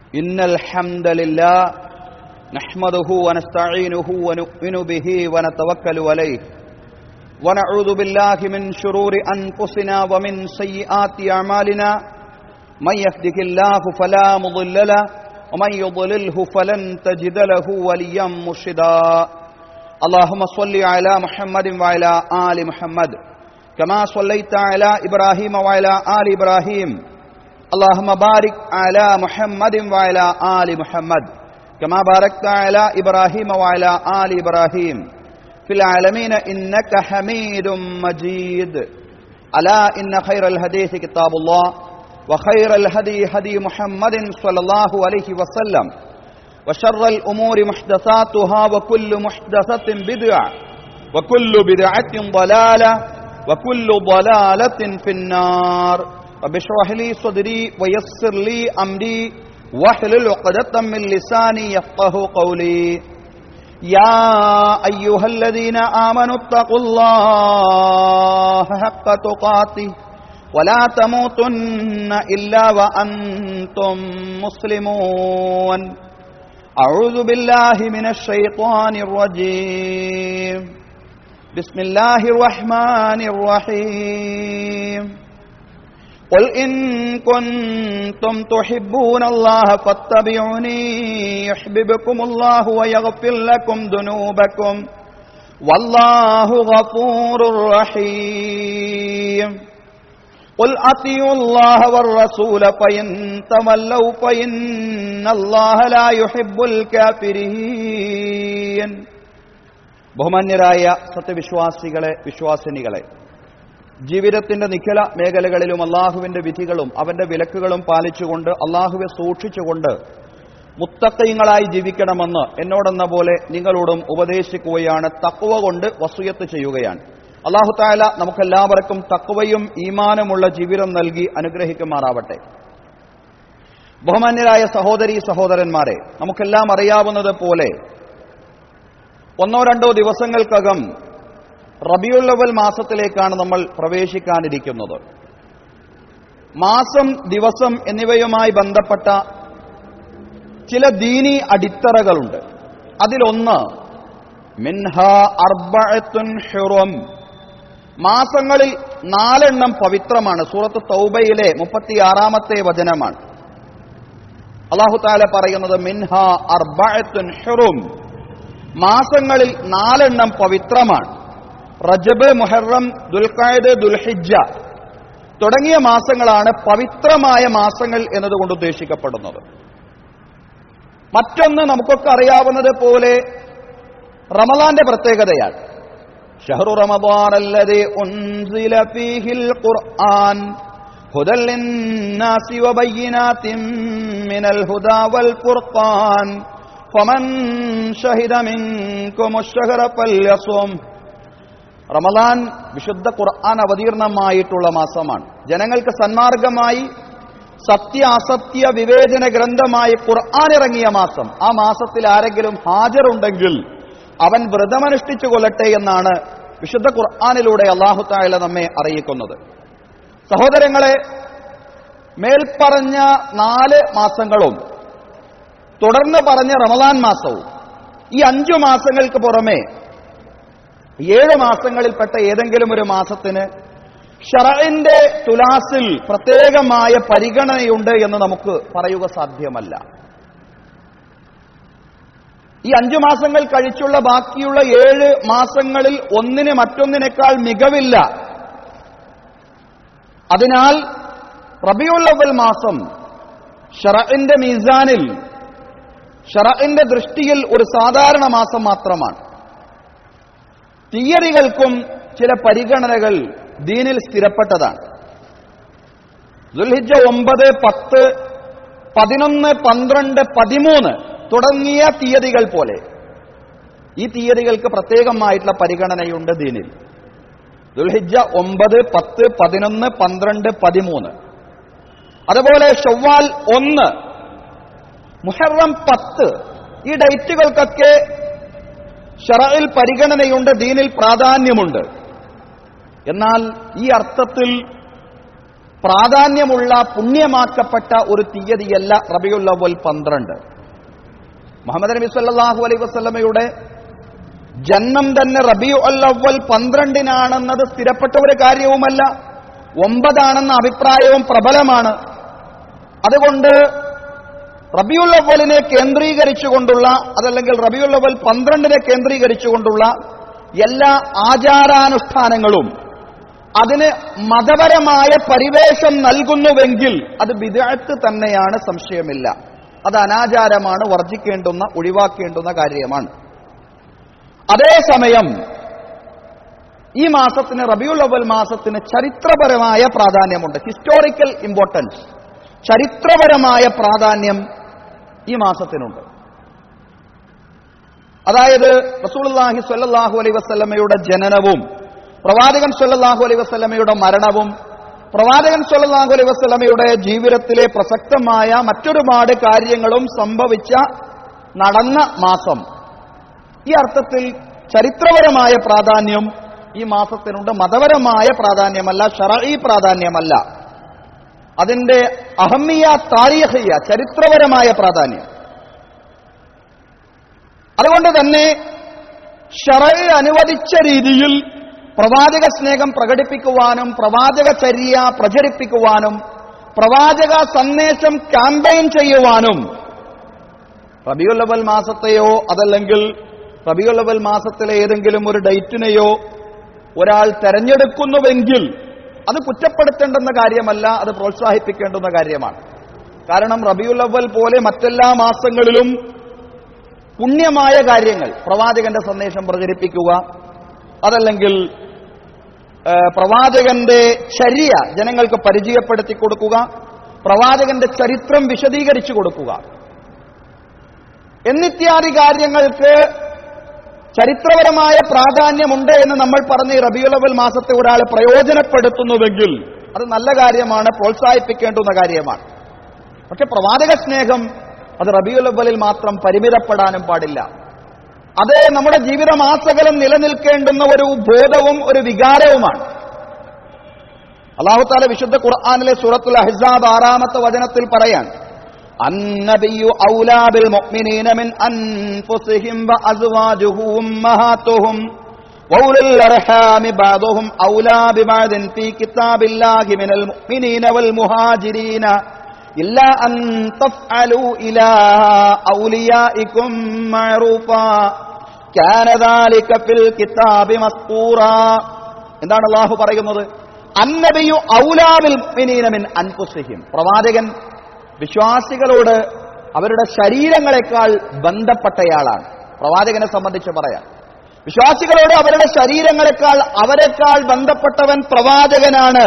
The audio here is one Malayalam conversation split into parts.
إن الحمد لله نحمده ونستعينه ونؤمن به ونتوكل عليه ونعوذ بالله من شرور أنفسنا ومن سيئات أعمالنا من يهده الله فلا مضل له ومن يضلله فلن تجد له وليا مرشدا اللهم صل على محمد وعلى آل محمد كما صليت على إبراهيم وعلى آل إبراهيم اللهم بارك على محمد وعلى آل محمد كما باركت على إبراهيم وعلى آل إبراهيم في العالمين إنك حميد مجيد ألا إن خير الحديث كتاب الله وخير الهدي هدي محمد صلى الله عليه وسلم وشر الأمور محدثاتها وكل محدثة بدعة وكل بدعة ضلالة وكل ضلالة في النار رب اشرح لي صدري ويسر لي أمري واحلل عقدة من لساني يفقه قولي يا أيها الذين آمنوا اتقوا الله حق تقاته ولا تموتن إلا وأنتم مسلمون أعوذ بالله من الشيطان الرجيم بسم الله الرحمن الرحيم قل إن كنتم تحبون الله فاتبعوني يحببكم الله ويغفر لكم ذنوبكم والله غفور رحيم قل أطيعوا الله والرسول فإن تولوا فإن الله لا يحب الكافرين ബഹുമാന്യരായ സത്യവിശ്വാസികളെ വിശ്വാസിനികളെ ജീവിതത്തിന്റെ നിഖില മേഖലകളിലും അള്ളാഹുവിന്റെ വിധികളും അവന്റെ വിലക്കുകളും പാലിച്ചുകൊണ്ട് അള്ളാഹുവെ സൂക്ഷിച്ചുകൊണ്ട് മുത്തക്കയങ്ങളായി ജീവിക്കണമെന്ന് എന്നോടെന്ന പോലെ നിങ്ങളോടും ഉപദേശിക്കുകയാണ് തക്കുവ കൊണ്ട് വസൂയത്ത് ചെയ്യുകയാണ് അള്ളാഹു താല നമുക്കെല്ലാവർക്കും തക്കുവയും ഈമാനുമുള്ള ജീവിതം നൽകി അനുഗ്രഹിക്കുമാറാവട്ടെ ബഹുമാന്യരായ സഹോദരി സഹോദരന്മാരെ നമുക്കെല്ലാം അറിയാവുന്നത് പോലെ ഒന്നോ രണ്ടോ ദിവസങ്ങൾക്കകം റബിയുള്ളവൽ മാസത്തിലേക്കാണ് നമ്മൾ പ്രവേശിക്കാനിരിക്കുന്നത് മാസം ദിവസം എന്നിവയുമായി ബന്ധപ്പെട്ട ചില ദീനി അടിത്തറകളുണ്ട് അതിലൊന്ന് മിൻഹ അർബഅത്തുൻ ഹുറം മാസങ്ങളിൽ നാലെണ്ണം പവിത്രമാണ് സൂറത്ത് തൗബയിലെ മുപ്പത്തിയാറാമത്തെ വചനമാണ് അള്ളാഹു താല പറയുന്നത് മിൻഹ അർബഅത്തുൻ ഹുറും മാസങ്ങളിൽ നാലെണ്ണം പവിത്രമാണ് റജബ് മുഹറം ദുൽഖായത് ദുൽഹിജ തുടങ്ങിയ മാസങ്ങളാണ് പവിത്രമായ മാസങ്ങൾ എന്നതുകൊണ്ട് ഉദ്ദേശിക്കപ്പെടുന്നത് മറ്റൊന്ന് നമുക്കൊക്കെ അറിയാവുന്നത് പോലെ റമദാന്റെ പ്രത്യേകതയാണ് ഷഹറു റമദാൻ അല്ലതെ ഉൻസില ഫീഹിൽ ഖുർആൻ هدى للناس وبينات من الهدى والفرقان فمن شهد منكم الشهر فليصم റമദാൻ വിശുദ്ധ ഖുർആൻ അവതീർണമായിട്ടുള്ള മാസമാണ് ജനങ്ങൾക്ക് സന്മാർഗമായി സത്യ അസത്യ വിവേചന ഗ്രന്ഥമായി ഖുർആൻ ഇറങ്ങിയ മാസം ആ മാസത്തിൽ ആരെങ്കിലും ഹാജറുണ്ടെങ്കിൽ അവൻ വ്രതമനുഷ്ഠിച്ചു കൊള്ളട്ടെ എന്നാണ് വിശുദ്ധ ഖുർആാനിലൂടെ അള്ളാഹു തായാല നമ്മെ അറിയിക്കുന്നത് സഹോദരങ്ങളെ മേൽപ്പറഞ്ഞ നാല് മാസങ്ങളും തുടർന്ന് പറഞ്ഞ റമദാൻ മാസവും ഈ അഞ്ചു മാസങ്ങൾക്ക് പുറമെ ഏഴ് മാസങ്ങളിൽപ്പെട്ട ഏതെങ്കിലും ഒരു മാസത്തിന് ഷറയിന്റെ തുലാസിൽ പ്രത്യേകമായ പരിഗണനയുണ്ട് എന്ന് നമുക്ക് പറയുക സാധ്യമല്ല ഈ അഞ്ചു മാസങ്ങൾ കഴിച്ചുള്ള ബാക്കിയുള്ള ഏഴ് മാസങ്ങളിൽ ഒന്നിന് മറ്റൊന്നിനേക്കാൾ മികവില്ല അതിനാൽ റബിയുള്ളവൽ മാസം ഷറയിന്റെ മീസാനിൽ ഷറയിന്റെ ദൃഷ്ടിയിൽ ഒരു സാധാരണ മാസം മാത്രമാണ് തീയതികൾക്കും ചില പരിഗണനകൾ ദീനിൽ സ്ഥിരപ്പെട്ടതാണ് ദുൽഹിജ ഒമ്പത് പത്ത് പതിനൊന്ന് പന്ത്രണ്ട് പതിമൂന്ന് തുടങ്ങിയ തീയതികൾ പോലെ ഈ തീയതികൾക്ക് പ്രത്യേകമായിട്ടുള്ള പരിഗണനയുണ്ട് ദീനിൽ ദുൽഹിജ ഒമ്പത് പത്ത് പതിനൊന്ന് പന്ത്രണ്ട് പതിമൂന്ന് അതുപോലെ ഷവ്വാൽ ഒന്ന് മുഹറം പത്ത് ഈ ഡേറ്റുകൾക്കൊക്കെ ഷറയിൽ പരിഗണനയുണ്ട് ദീനിൽ പ്രാധാന്യമുണ്ട് എന്നാൽ ഈ അർത്ഥത്തിൽ പ്രാധാന്യമുള്ള പുണ്യമാക്കപ്പെട്ട ഒരു തീയതിയല്ല റബിയുൽ അവൽ പന്ത്രണ്ട് മുഹമ്മദ് നബി സല്ലല്ലാഹു അലൈഹി വസല്ലമയുടെ ജന്മം തന്നെ റബിയു അവൽ പന്ത്രണ്ടിനാണെന്നത് സ്ഥിരപ്പെട്ട ഒരു കാര്യവുമല്ല ഒമ്പതാണെന്ന അഭിപ്രായവും പ്രബലമാണ് അതുകൊണ്ട് റബിയുൽ അവലിനെ കേന്ദ്രീകരിച്ചുകൊണ്ടുള്ള അതല്ലെങ്കിൽ റബിയുൽ അവൽ പന്ത്രണ്ടിനെ കേന്ദ്രീകരിച്ചുകൊണ്ടുള്ള എല്ലാ ആചാരാനുഷ്ഠാനങ്ങളും അതിന് മതപരമായ പരിവേഷം നൽകുന്നുവെങ്കിൽ അത് വിദഗ്ധ തന്നെയാണ് സംശയമില്ല അത് അനാചാരമാണ് വർജിക്കേണ്ടുന്ന ഒഴിവാക്കേണ്ടുന്ന കാര്യമാണ് അതേസമയം ഈ മാസത്തിന് റബിയുൽ അവൽ മാസത്തിന് ചരിത്രപരമായ പ്രാധാന്യമുണ്ട് ഹിസ്റ്റോറിക്കൽ ഇമ്പോർട്ടൻസ് ചരിത്രപരമായ പ്രാധാന്യം ഈ മാസത്തിനുണ്ട് അതായത് റസൂലുള്ളാഹി സ്വല്ലല്ലാഹു അലൈഹി വസല്ലമയുടെ ജനനവും പ്രവാചകൻ സ്വല്ലല്ലാഹു അലൈഹി വസല്ലമയുടെ മരണവും പ്രവാചകൻ സ്വല്ലല്ലാഹു അലൈഹി വസല്ലമയുടെ ജീവിതത്തിലെ പ്രസക്തമായ മറ്റൊരുപാട് കാര്യങ്ങളും സംഭവിച്ച നടന്ന മാസം ഈ അർത്ഥത്തിൽ ചരിത്രപരമായ പ്രാധാന്യം ഈ മാസത്തിനുണ്ട് മതപരമായ പ്രാധാന്യമല്ല ഷറഈ പ്രാധാന്യമല്ല അതിന്റെ അഹമ്മിയ താരീഖിയ ചരിത്രപരമായ പ്രാധാന്യം അതുകൊണ്ട് തന്നെ ഷറൈ അനുവദിച്ച രീതിയിൽ പ്രവാചക സ്നേഹം പ്രകടിപ്പിക്കുവാനും പ്രവാചക ചര്യ പ്രചരിപ്പിക്കുവാനും പ്രവാചക സന്ദേശം ക്യാമ്പയിൻ ചെയ്യുവാനും റബിയുല്ലവൽ മാസത്തെയോ അതല്ലെങ്കിൽ റബിയുല്ലവൽ മാസത്തിലെ ഏതെങ്കിലും ഒരു ഡേറ്റിനെയോ ഒരാൾ തെരഞ്ഞെടുക്കുന്നുവെങ്കിൽ അത് കുറ്റപ്പെടുത്തേണ്ടുന്ന കാര്യമല്ല അത് പ്രോത്സാഹിപ്പിക്കേണ്ടുന്ന കാര്യമാണ് കാരണം റബിയുൽ അവൽ പോലെ മറ്റെല്ലാ മാസങ്ങളിലും പുണ്യമായ കാര്യങ്ങൾ പ്രവാചകന്റെ സന്ദേശം പ്രചരിപ്പിക്കുക അതല്ലെങ്കിൽ ഏ, പ്രവാചകന്റെ ചര്യ ജനങ്ങൾക്ക് പരിചയപ്പെടുത്തി കൊടുക്കുക പ്രവാചകന്റെ ചരിത്രം വിശദീകരിച്ചു കൊടുക്കുക എന്നിത്യാദി കാര്യങ്ങൾക്ക് ചരിത്രപരമായ പ്രാധാന്യമുണ്ട് എന്ന് നമ്മൾ പറഞ്ഞ ഈ റബിയുലവൽ മാസത്തെ ഒരാൾ പ്രയോജനപ്പെടുത്തുന്നുവെങ്കിൽ അത് നല്ല കാര്യമാണ് പ്രോത്സാഹിപ്പിക്കേണ്ടുന്ന കാര്യമാണ് പക്ഷെ പ്രവാചക സ്നേഹം അത് റബിയുലവലിൽ മാത്രം പരിമിതപ്പെടാനും പാടില്ല അത് നമ്മുടെ ജീവിതമാസകലം നിലനിൽക്കേണ്ടുന്ന ഒരു ബോധവും ഒരു വികാരവുമാണ് അള്ളാഹുത്താല വിശുദ്ധ ഖുർആാനിലെ സൂറത്തുൽ അഹിസാബ് ആറാമത്തെ വചനത്തിൽ പറയാൻ النبي أولى بالمؤمنين من أنفسهم وأزواجه أمهاتهم وأولي الأرحام بعضهم أولى ببعض في كتاب الله من المؤمنين والمهاجرين إلا أن تفعلوا إلى أوليائكم معروفا كان ذلك في الكتاب مسطورا എന്താണ് അള്ളാഹു പറയുന്നത് അന്നബിയു ഔലാബിൽ മിൻ അൻപുസിഹിം പ്രവാചകൻ വിശ്വാസികളോട് അവരുടെ ശരീരങ്ങളെക്കാൾ ബന്ധപ്പെട്ടയാളാണ് പ്രവാചകനെ സംബന്ധിച്ച് പറയാം വിശ്വാസികളോട് അവരുടെ ശരീരങ്ങളെക്കാൾ അവരെക്കാൾ ബന്ധപ്പെട്ടവൻ പ്രവാചകനാണ്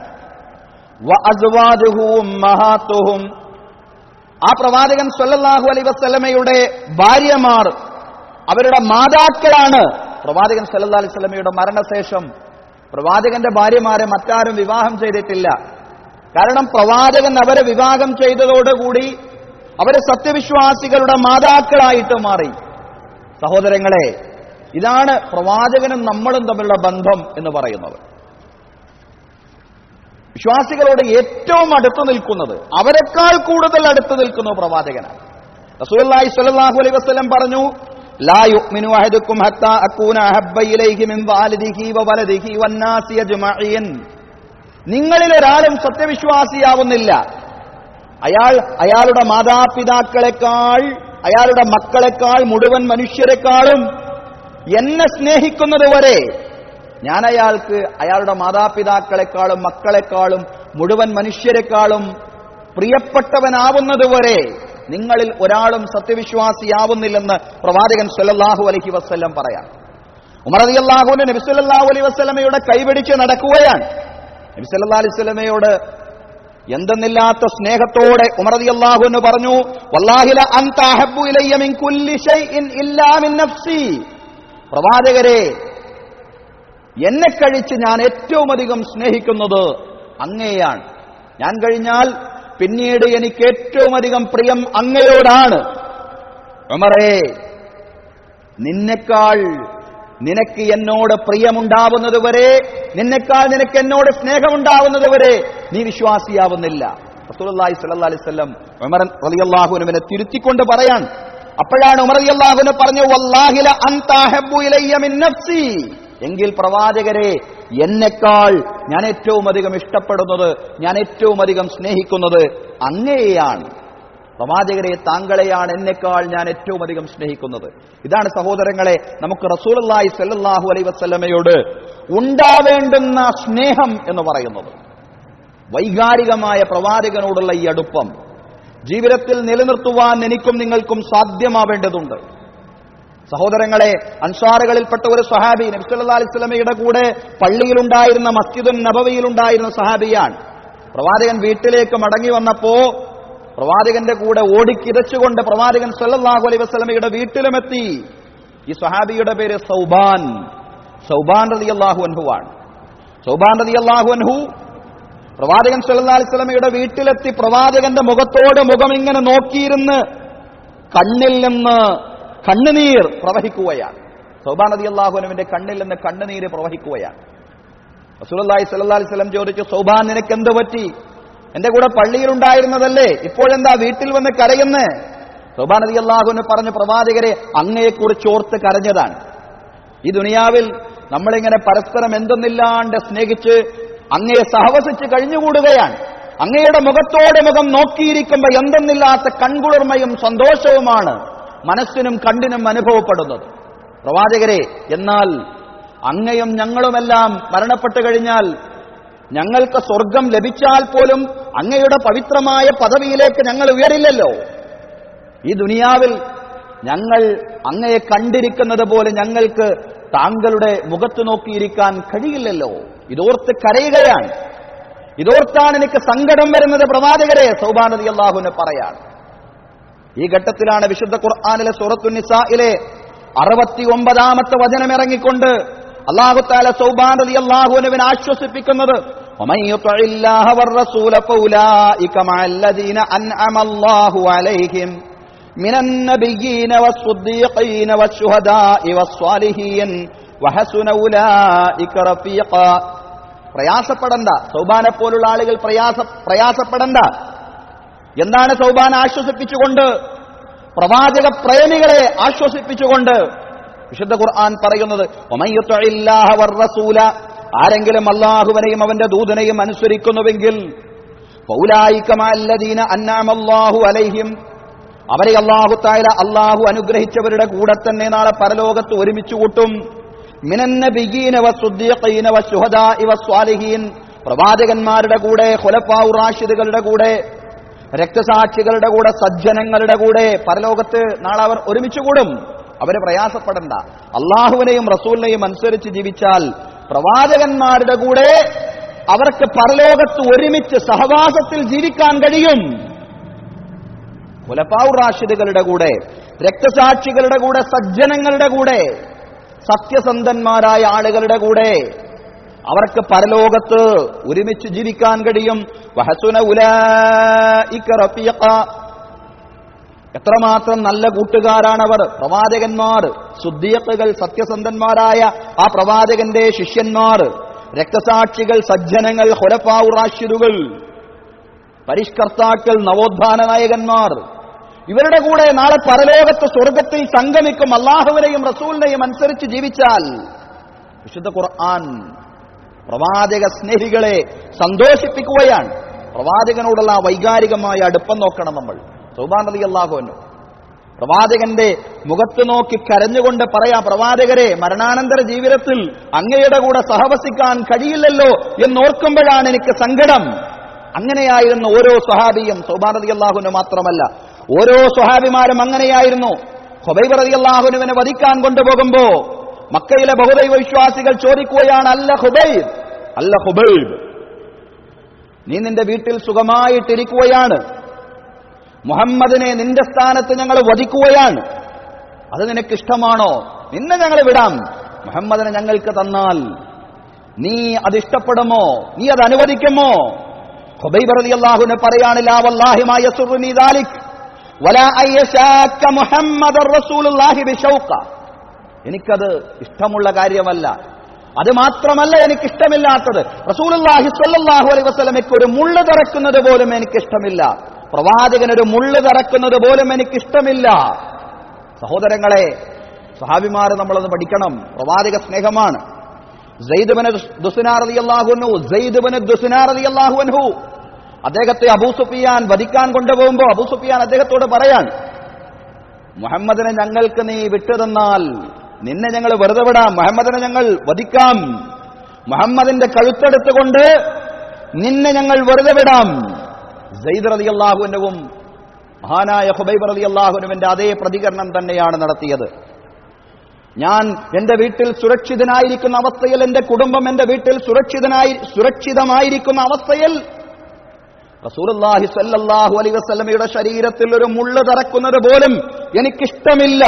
വ അസ്വാജുഹു ഉമ്മഹാത്തുഹും. ആ പ്രവാചകൻ സല്ലല്ലാഹു അലൈഹി വസല്ലമയുടെ ഭാര്യമാർ അവരുടെ മാതാക്കളാണ് പ്രവാചകൻ സല്ലല്ലാഹു അലൈഹി വസല്ലമയുടെ മരണശേഷം പ്രവാചകന്റെ ഭാര്യമാരെ മറ്റാരും വിവാഹം ചെയ്തിട്ടില്ല കാരണം പ്രവാചകൻ അവരെ വിവാഹം ചെയ്തതോടുകൂടി അവരെ സത്യവിശ്വാസികളുടെ മാതാക്കളായിട്ട് മാറി സഹോദരങ്ങളെ ഇതാണ് പ്രവാചകനും നമ്മളും തമ്മിലുള്ള ബന്ധം എന്ന് പറയുന്നത് വിശ്വാസികളോട് ഏറ്റവും അടുത്ത് നിൽക്കുന്നത് അവരെക്കാൾ കൂടുതൽ അടുത്ത് നിൽക്കുന്നു പ്രവാചകനാണ് റസൂലുള്ളാഹി സ്വല്ലല്ലാഹു അലൈഹി വസല്ലം പറഞ്ഞു ലാ യുഅ്മിനു അഹദുക്കും ഹത്താ അകൂന അഹബ്ബ ഇലൈഹി മിൻ വാലിദിഹി വവലദിഹി വന്നാസി അജ്മഈൻ നിങ്ങളിൽ ഒരാളും സത്യവിശ്വാസിയാവുന്നില്ല അയാൾ അയാളുടെ മാതാപിതാക്കളെക്കാൾ അയാളുടെ മക്കളെക്കാൾ മുഴുവൻ മനുഷ്യരെക്കാളും എന്നെ സ്നേഹിക്കുന്നത് വരെ ഞാൻ അയാൾക്ക് അയാളുടെ മാതാപിതാക്കളെക്കാളും മക്കളെക്കാളും മുഴുവൻ മനുഷ്യരെക്കാളും പ്രിയപ്പെട്ടവനാവുന്നതുവരെ നിങ്ങളിൽ ഒരാളും സത്യവിശ്വാസിയാവുന്നില്ലെന്ന് പ്രവാചകൻ സല്ലല്ലാഹു അലൈഹി വസ്ല്ലം പറയാം ഉമർ റളിയല്ലാഹുവിന്റെ നബി സല്ലല്ലാഹു അലൈഹി വസല്ലമയുടെ കൈപിടിച്ച് നടക്കുകയാണ് നബി സല്ലല്ലാഹു അലൈഹി വസല്ലമയോട് എന്തെന്നില്ലാത്ത സ്നേഹത്തോടെ ഉമർ റളിയല്ലാഹു എന്ന് പറഞ്ഞു വല്ലാഹില അൻത അഹബ്ബു ഇലയ്യ മിൻ കുല്ലി ഷൈഇൻ ഇല്ലാ മിൻ നഫ്സി പ്രവാചകരെ എന്നെ കഴിച്ച് ഞാൻ ഏറ്റവും അധികം സ്നേഹിക്കുന്നത് അങ്ങയെയാണ് ഞാൻ കഴിഞ്ഞാൽ പിന്നീട് എനിക്ക് ഏറ്റവും അധികം പ്രിയം അങ്ങയോടാണ് ഉമറേ നിന്നെക്കാൾ നിനക്ക് എന്നോട് പ്രിയമുണ്ടാവുന്നതുവരെ നിന്നെക്കാൾ നിനക്ക് എന്നോട് സ്നേഹമുണ്ടാവുന്നതുവരെ നീ വിശ്വാസിയാവുന്നില്ല റസൂലുള്ളാഹി സ്വല്ലല്ലാഹി അലൈഹി വസല്ലം ഉമർ റളിയല്ലാഹുവിനെ തിരുത്തിക്കൊണ്ട് പറയാൻ അപ്പോഴാണ് ഉമർ റളിയല്ലാഹുവിനെ പറഞ്ഞു വല്ലാഹില അൻത അഹബ്ബു ഇലയ്യ മിൻ നഫ്സി എങ്കിൽ പ്രവാചകരെ എന്നെക്കാൾ ഞാൻ ഏറ്റവും അധികം ഇഷ്ടപ്പെടുന്നത് ഞാൻ ഏറ്റവും അധികം സ്നേഹിക്കുന്നത് അങ്ങയെയാണ് പ്രവാചകരെ താങ്കളെയാണ് എന്നെക്കാൾ ഞാൻ ഏറ്റവും അധികം സ്നേഹിക്കുന്നത് ഇതാണ് സഹോദരങ്ങളെ നമുക്ക് റസൂലി സല്ലാഹു അലൈ വസ്ലമയോട് ഉണ്ടാവേണ്ടുന്ന സ്നേഹം എന്ന് പറയുന്നത് വൈകാരികമായ പ്രവാചകനോടുള്ള ഈ അടുപ്പം ജീവിതത്തിൽ നിലനിർത്തുവാൻ എനിക്കും നിങ്ങൾക്കും സാധ്യമാവേണ്ടതുണ്ട് സഹോദരങ്ങളെ അൻസാറുകളിൽപ്പെട്ട ഒരു സഹാബി നബ്സല്ലാ അലിസ്ലമയുടെ കൂടെ പള്ളിയിലുണ്ടായിരുന്ന മസ്ജിദുൻ നബവിയിലുണ്ടായിരുന്ന സഹാബിയാണ് പ്രവാചകൻ വീട്ടിലേക്ക് മടങ്ങി വന്നപ്പോ പ്രവാചകന്റെ കൂടെ ഓടിക്കിതച്ചുകൊണ്ട് പ്രവാചകൻ സല്ലല്ലാഹു അലൈഹി വസല്ലമയുടെ വീട്ടിലുമെത്തി ഈ സഹാബിയുടെ പേര് സൗബാൻ സൗബാൻ റളിയല്ലാഹു അൻഹുവാണ് സൗബാൻ റളിയല്ലാഹു അൻഹു പ്രവാചകൻ സല്ലല്ലാഹു അലൈഹി വസല്ലമയുടെ വീട്ടിലെത്തി പ്രവാചകന്റെ മുഖത്തോട് മുഖം ഇങ്ങനെ നോക്കിയിരുന്ന് കണ്ണിൽ നിന്ന് കണ്ണുനീർ പ്രവഹിക്കുകയാണ് സൗബാൻ റളിയല്ലാഹു അൻഹുവിന്റെ കണ്ണിൽ നിന്ന് കണ്ണുനീര് പ്രവഹിക്കുകയാണ് റസൂലുള്ളാഹി സ്വല്ലല്ലാഹി അലൈഹി വസല്ലം ചോദിച്ചു സൗബാൻ നിനക്ക് എന്ത് പറ്റി എന്റെ കൂടെ പള്ളിയിലുണ്ടായിരുന്നതല്ലേ ഇപ്പോഴെന്താ വീട്ടിൽ വന്ന് കരയുന്നേ സൗബാൻ നദി അള്ളാഹുവിന് പറഞ്ഞ പ്രവാചകരെ അങ്ങയെക്കുറിച്ച് ഓർത്ത് കരഞ്ഞതാണ് ഈ ദുനിയാവിൽ നമ്മളിങ്ങനെ പരസ്പരം എന്തെന്നില്ലാണ്ട് സ്നേഹിച്ച് അങ്ങയെ സഹവസിച്ച് കഴിഞ്ഞുകൂടുകയാണ് അങ്ങയുടെ മുഖത്തോടെ മുഖം നോക്കിയിരിക്കുമ്പോൾ എന്തെന്നില്ലാത്ത കൺകുളിർമയും സന്തോഷവുമാണ് മനസ്സിനും കണ്ണിനും അനുഭവപ്പെടുന്നത് പ്രവാചകരെ എന്നാൽ അങ്ങയും ഞങ്ങളുമെല്ലാം മരണപ്പെട്ടു കഴിഞ്ഞാൽ ഞങ്ങൾക്ക് സ്വർഗം ലഭിച്ചാൽ പോലും അങ്ങയുടെ പവിത്രമായ പദവിയിലേക്ക് ഞങ്ങൾ ഉയരില്ലല്ലോ ഈ ദുനിയാവിൽ ഞങ്ങൾ അങ്ങയെ കണ്ടിരിക്കുന്നത് പോലെ ഞങ്ങൾക്ക് താങ്കളുടെ മുഖത്ത് നോക്കിയിരിക്കാൻ കഴിയില്ലല്ലോ ഇതോർത്ത് കരയുകയാണ് ഇതോർത്താണ് എനിക്ക് സങ്കടം വരുന്നത് പ്രവാചകരെ സൗബാനതി അള്ളാഹുവിന് പറയാൻ ഈ ഘട്ടത്തിലാണ് വിശുദ്ധ ഖുർആാനിലെ സൂറത്തു നിസായിലെ അറുപത്തി ഒമ്പതാമത്തെ വചനം ഇറങ്ങിക്കൊണ്ട് അള്ളാഹുത്താല സൗബാൻ അലി അള്ളാഹുവിനെ ആശ്വസിപ്പിക്കുന്നത് ومن يطع الله والرسول فأولئك مع الذين أنعم الله عليهم من النبيين والصديقين والشهداء والصالحين وحسن أولئك رفيقا പ്രയാസപ്പെടണ്ട സൗബാനെ പോലുള്ള ആളുകൾ പ്രയാസ പ്രയാസപ്പെടണ്ട എന്താണ് സൗബാൻ ആശ്വസിപ്പിച്ചുകൊണ്ട് പ്രവാചക പ്രേമികളെ ആശ്വസിപ്പിച്ചുകൊണ്ട് വിശുദ്ധ ഖുർആൻ പറയുന്നത് ഒമയ്യുത്തൊഴില്ലാഹ വർറസൂല ആരെങ്കിലും അള്ളാഹുവിനെയും അവന്റെ ദൂതനെയും അനുസരിക്കുന്നുവെങ്കിൽ പൗലായിക്കമല്ലദീന അന്നാമല്ലാഹു അലൈഹിം അവരെ അള്ളാഹു തായ അള്ളാഹു അനുഗ്രഹിച്ചവരുടെ കൂടെ തന്നെ നാളെ പരലോകത്ത് ഒരുമിച്ച് കൂട്ടും മിനന്ന ബിഗീന വസുദ്ദീഖീന വശുഹദാ ഇവ സ്വാലിഹീൻ പ്രവാചകന്മാരുടെ കൂടെ ഹുലഫാഉ റാഷിദുകളുടെ കൂടെ രക്തസാക്ഷികളുടെ കൂടെ സജ്ജനങ്ങളുടെ കൂടെ പരലോകത്ത് നാളെ അവർ ഒരുമിച്ച് കൂടും അവര് പ്രയാസപ്പെടണ്ട അള്ളാഹുവിനെയും റസൂലിനെയും അനുസരിച്ച് ജീവിച്ചാൽ പ്രവാചകന്മാരുടെ കൂടെ അവർക്ക് പരലോകത്ത് ഒരുമിച്ച് സഹവാസത്തിൽ ജീവിക്കാൻ കഴിയും മുലപ്പാവു റാഷിദുകളുടെ കൂടെ രക്തസാക്ഷികളുടെ കൂടെ സജ്ജനങ്ങളുടെ കൂടെ സത്യസന്ധന്മാരായ ആളുകളുടെ കൂടെ അവർക്ക് പരലോകത്ത് ഒരുമിച്ച് ജീവിക്കാൻ കഴിയും വഹസുന ഉലൈക റഫീഖ എത്രമാത്രം നല്ല കൂട്ടുകാരാണവർ പ്രവാചകന്മാർ സുദ്ദീഖുകൾ സത്യസന്ധന്മാരായ ആ പ്രവാചകന്റെ ശിഷ്യന്മാർ രക്തസാക്ഷികൾ സജ്ജനങ്ങൾ ഹൊലഫാവു റാഷിദുകൾ പരിഷ്കർത്താക്കൾ നവോത്ഥാന നായകന്മാർ ഇവരുടെ കൂടെ നാളെ പരലോകത്ത് സ്വർഗത്തിൽ സംഗമിക്കും അള്ളാഹുവിനെയും റസൂലിനെയും അനുസരിച്ച് ജീവിച്ചാൽ വിശുദ്ധ ഖുർആൻ പ്രവാചക സ്നേഹികളെ സന്തോഷിപ്പിക്കുകയാണ് പ്രവാചകനോടുള്ള ആ വൈകാരികമായ അടുപ്പം നോക്കണം നമ്മൾ സൗബാൻ നദി അള്ളാഹുവിനു പ്രവാചകന്റെ മുഖത്ത് നോക്കി കരഞ്ഞുകൊണ്ട് പറയാം പ്രവാചകരെ മരണാനന്തര ജീവിതത്തിൽ അങ്ങയുടെ കൂടെ സഹവസിക്കാൻ കഴിയില്ലല്ലോ എന്നോർക്കുമ്പോഴാണ് എനിക്ക് സങ്കടം അങ്ങനെയായിരുന്നു ഓരോ സ്വഹാബിയും സൗബാൻ നദി അള്ളാഹുവിന് മാത്രമല്ല ഓരോ സ്വഹാബിമാരും അങ്ങനെയായിരുന്നു ഹൊബൈബ് റതി അള്ളാഹുനുവിനെ വധിക്കാൻ കൊണ്ടുപോകുമ്പോ മക്കയിലെ ബഹുദൈവ വിശ്വാസികൾ ചോദിക്കുകയാണ് അല്ല ഹുബൈബ് അല്ല ഹുബൈബ് നീ നിന്റെ വീട്ടിൽ സുഖമായിട്ടിരിക്കുകയാണ് മുഹമ്മദിനെ നിന്റെ സ്ഥാനത്ത് ഞങ്ങൾ വധിക്കുകയാണ് അത് നിനക്കിഷ്ടമാണോ നിന്നെ ഞങ്ങൾ വിടാം മുഹമ്മദിനെ ഞങ്ങൾക്ക് തന്നാൽ നീ അത് ഇഷ്ടപ്പെടുമോ നീ അത് അനുവദിക്കുമോ ഹുബൈബ് റതി അള്ളാഹുവിനെ പറയാണില്ല വല്ലാഹിമായ സുറുനി ദാലിക് ولا أن يشاك محمد رسول الله بشوقة എനിക്കത് ഇഷ്ടമുള്ള കാര്യമല്ല അത് മാത്രമല്ല എനിക്കിഷ്ടമില്ലാത്തത് റസൂലുള്ളാഹി സ്വല്ലല്ലാഹു അലൈഹി വസല്ലമയ്ക്ക് ഒരു മുള്ള് തറക്കുന്നത് പോലും എനിക്കിഷ്ടമില്ല പ്രവാചകൻ ഒരു മുള്ള് തറക്കുന്നത് പോലും എനിക്കിഷ്ടമില്ല സഹോദരങ്ങളെ സഹാബിമാർ നമ്മളത് പഠിക്കണം പ്രവാചക സ്നേഹമാണ് സെയ്ദ്ബിന് ദുസുനാറിയാഹുനു സെയ്ദ്ബിന് ദുസുനാറിയാഹുനു അദ്ദേഹത്തെ അബൂ സുഫിയാൻ വധിക്കാൻ കൊണ്ടുപോകുമ്പോൾ അബൂ സുഫിയാൻ അദ്ദേഹത്തോട് പറയാൻ മുഹമ്മദിനെ ഞങ്ങൾക്ക് നീ വിട്ടുതന്നാൽ നിന്നെ ഞങ്ങൾ വെറുതെ വിടാം മുഹമ്മദിനെ ഞങ്ങൾ വധിക്കാം മുഹമ്മദിന്റെ കഴുത്തെടുത്തുകൊണ്ട് നിന്നെ ഞങ്ങൾ വെറുതെ വിടാം സെയ്ദ് റലി അള്ളാഹുവിനും മഹാനായ ഹുബൈബ് റലി അള്ളാഹുനുവിന്റെ അതേ പ്രതികരണം തന്നെയാണ് നടത്തിയത് ഞാൻ എന്റെ വീട്ടിൽ സുരക്ഷിതനായിരിക്കുന്ന അവസ്ഥയിൽ എന്റെ കുടുംബം എന്റെ വീട്ടിൽ സുരക്ഷിതനായി സുരക്ഷിതമായിരിക്കുന്ന അവസ്ഥയിൽ റസൂലുള്ളാഹി സ്വല്ലല്ലാഹു അലൈഹി വസല്ലമയുടെ ശരീരത്തിൽ ഒരു മുള്ള് തറക്കുന്നത് പോലും എനിക്കിഷ്ടമില്ല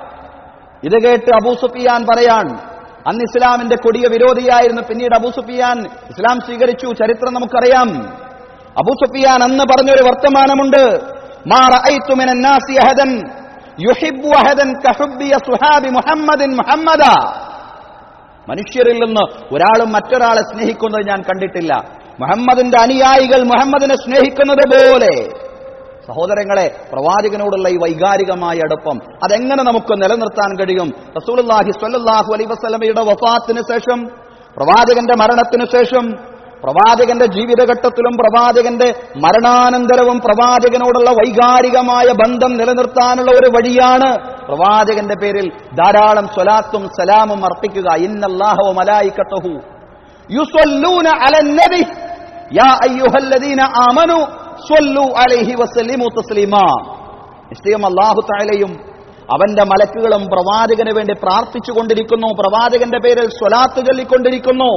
ഇത് കേട്ട് അബൂ സുഫിയാൻ പറയാൻ അന്ന് ഇസ്ലാമിന്റെ കൊടിയ വിരോധിയായിരുന്നു പിന്നീട് അബൂ സുഫിയാൻ ഇസ്ലാം സ്വീകരിച്ചു ചരിത്രം നമുക്കറിയാം അബൂ സുഫിയാൻ അന്ന് പറഞ്ഞൊരു വർത്തമാനമുണ്ട് മാ റഅയ്തു മിനൻ നാസി അഹദൻ യുഹിബ്ബു അഹദൻ കഹുബ്ബി സുഹാബി മുഹമ്മദിൻ മുഹമ്മദ മനുഷ്യരിൽ നിന്ന് ഒരാളും മറ്റൊരാളെ സ്നേഹിക്കുന്നത് ഞാൻ കണ്ടിട്ടില്ല മുഹമ്മദിന്റെ അനുയായികൾ മുഹമ്മദിനെ സ്നേഹിക്കുന്നത് പോലെ സഹോദരങ്ങളെ പ്രവാചകനോടുള്ള ഈ വൈകാരികമായ അടുപ്പം അതെങ്ങനെ നമുക്ക് നിലനിർത്താൻ കഴിയും റസൂലുള്ളാഹി സ്വല്ലല്ലാഹു അലൈഹി വസല്ലമയുടെ വഫാത്തിന് ശേഷം പ്രവാചകന്റെ മരണത്തിനു ശേഷം പ്രവാചകന്റെ ജീവിതഘട്ടത്തിലും പ്രവാചകന്റെ മരണാനന്തരവും പ്രവാചകനോടുള്ള വൈകാരികമായ ബന്ധം നിലനിർത്താനുള്ള ഒരു വഴിയാണ് പ്രവാചകന്റെ പേരിൽ ധാരാളം സ്വലാത്തും സലാമും അർപ്പിക്കുക ഇന്നല്ലാഹു മലായിക്കത്തഹു യുസല്ലൂന അലൻ നബി യാ അയ്യുഹല്ലദീന ആമനു സ്വല്ലു അലൈഹി വസല്ലിമു തസ്ലീമാ നിശ്ചയം അല്ലാഹു തആലയും അവന്റെ മലക്കുകളും പ്രവാചകന് വേണ്ടി പ്രാർത്ഥിച്ചു കൊണ്ടിരിക്കുന്നു പ്രവാചകന്റെ പേരിൽ സ്വലാത്ത് ചൊല്ലിക്കൊണ്ടിരിക്കുന്നു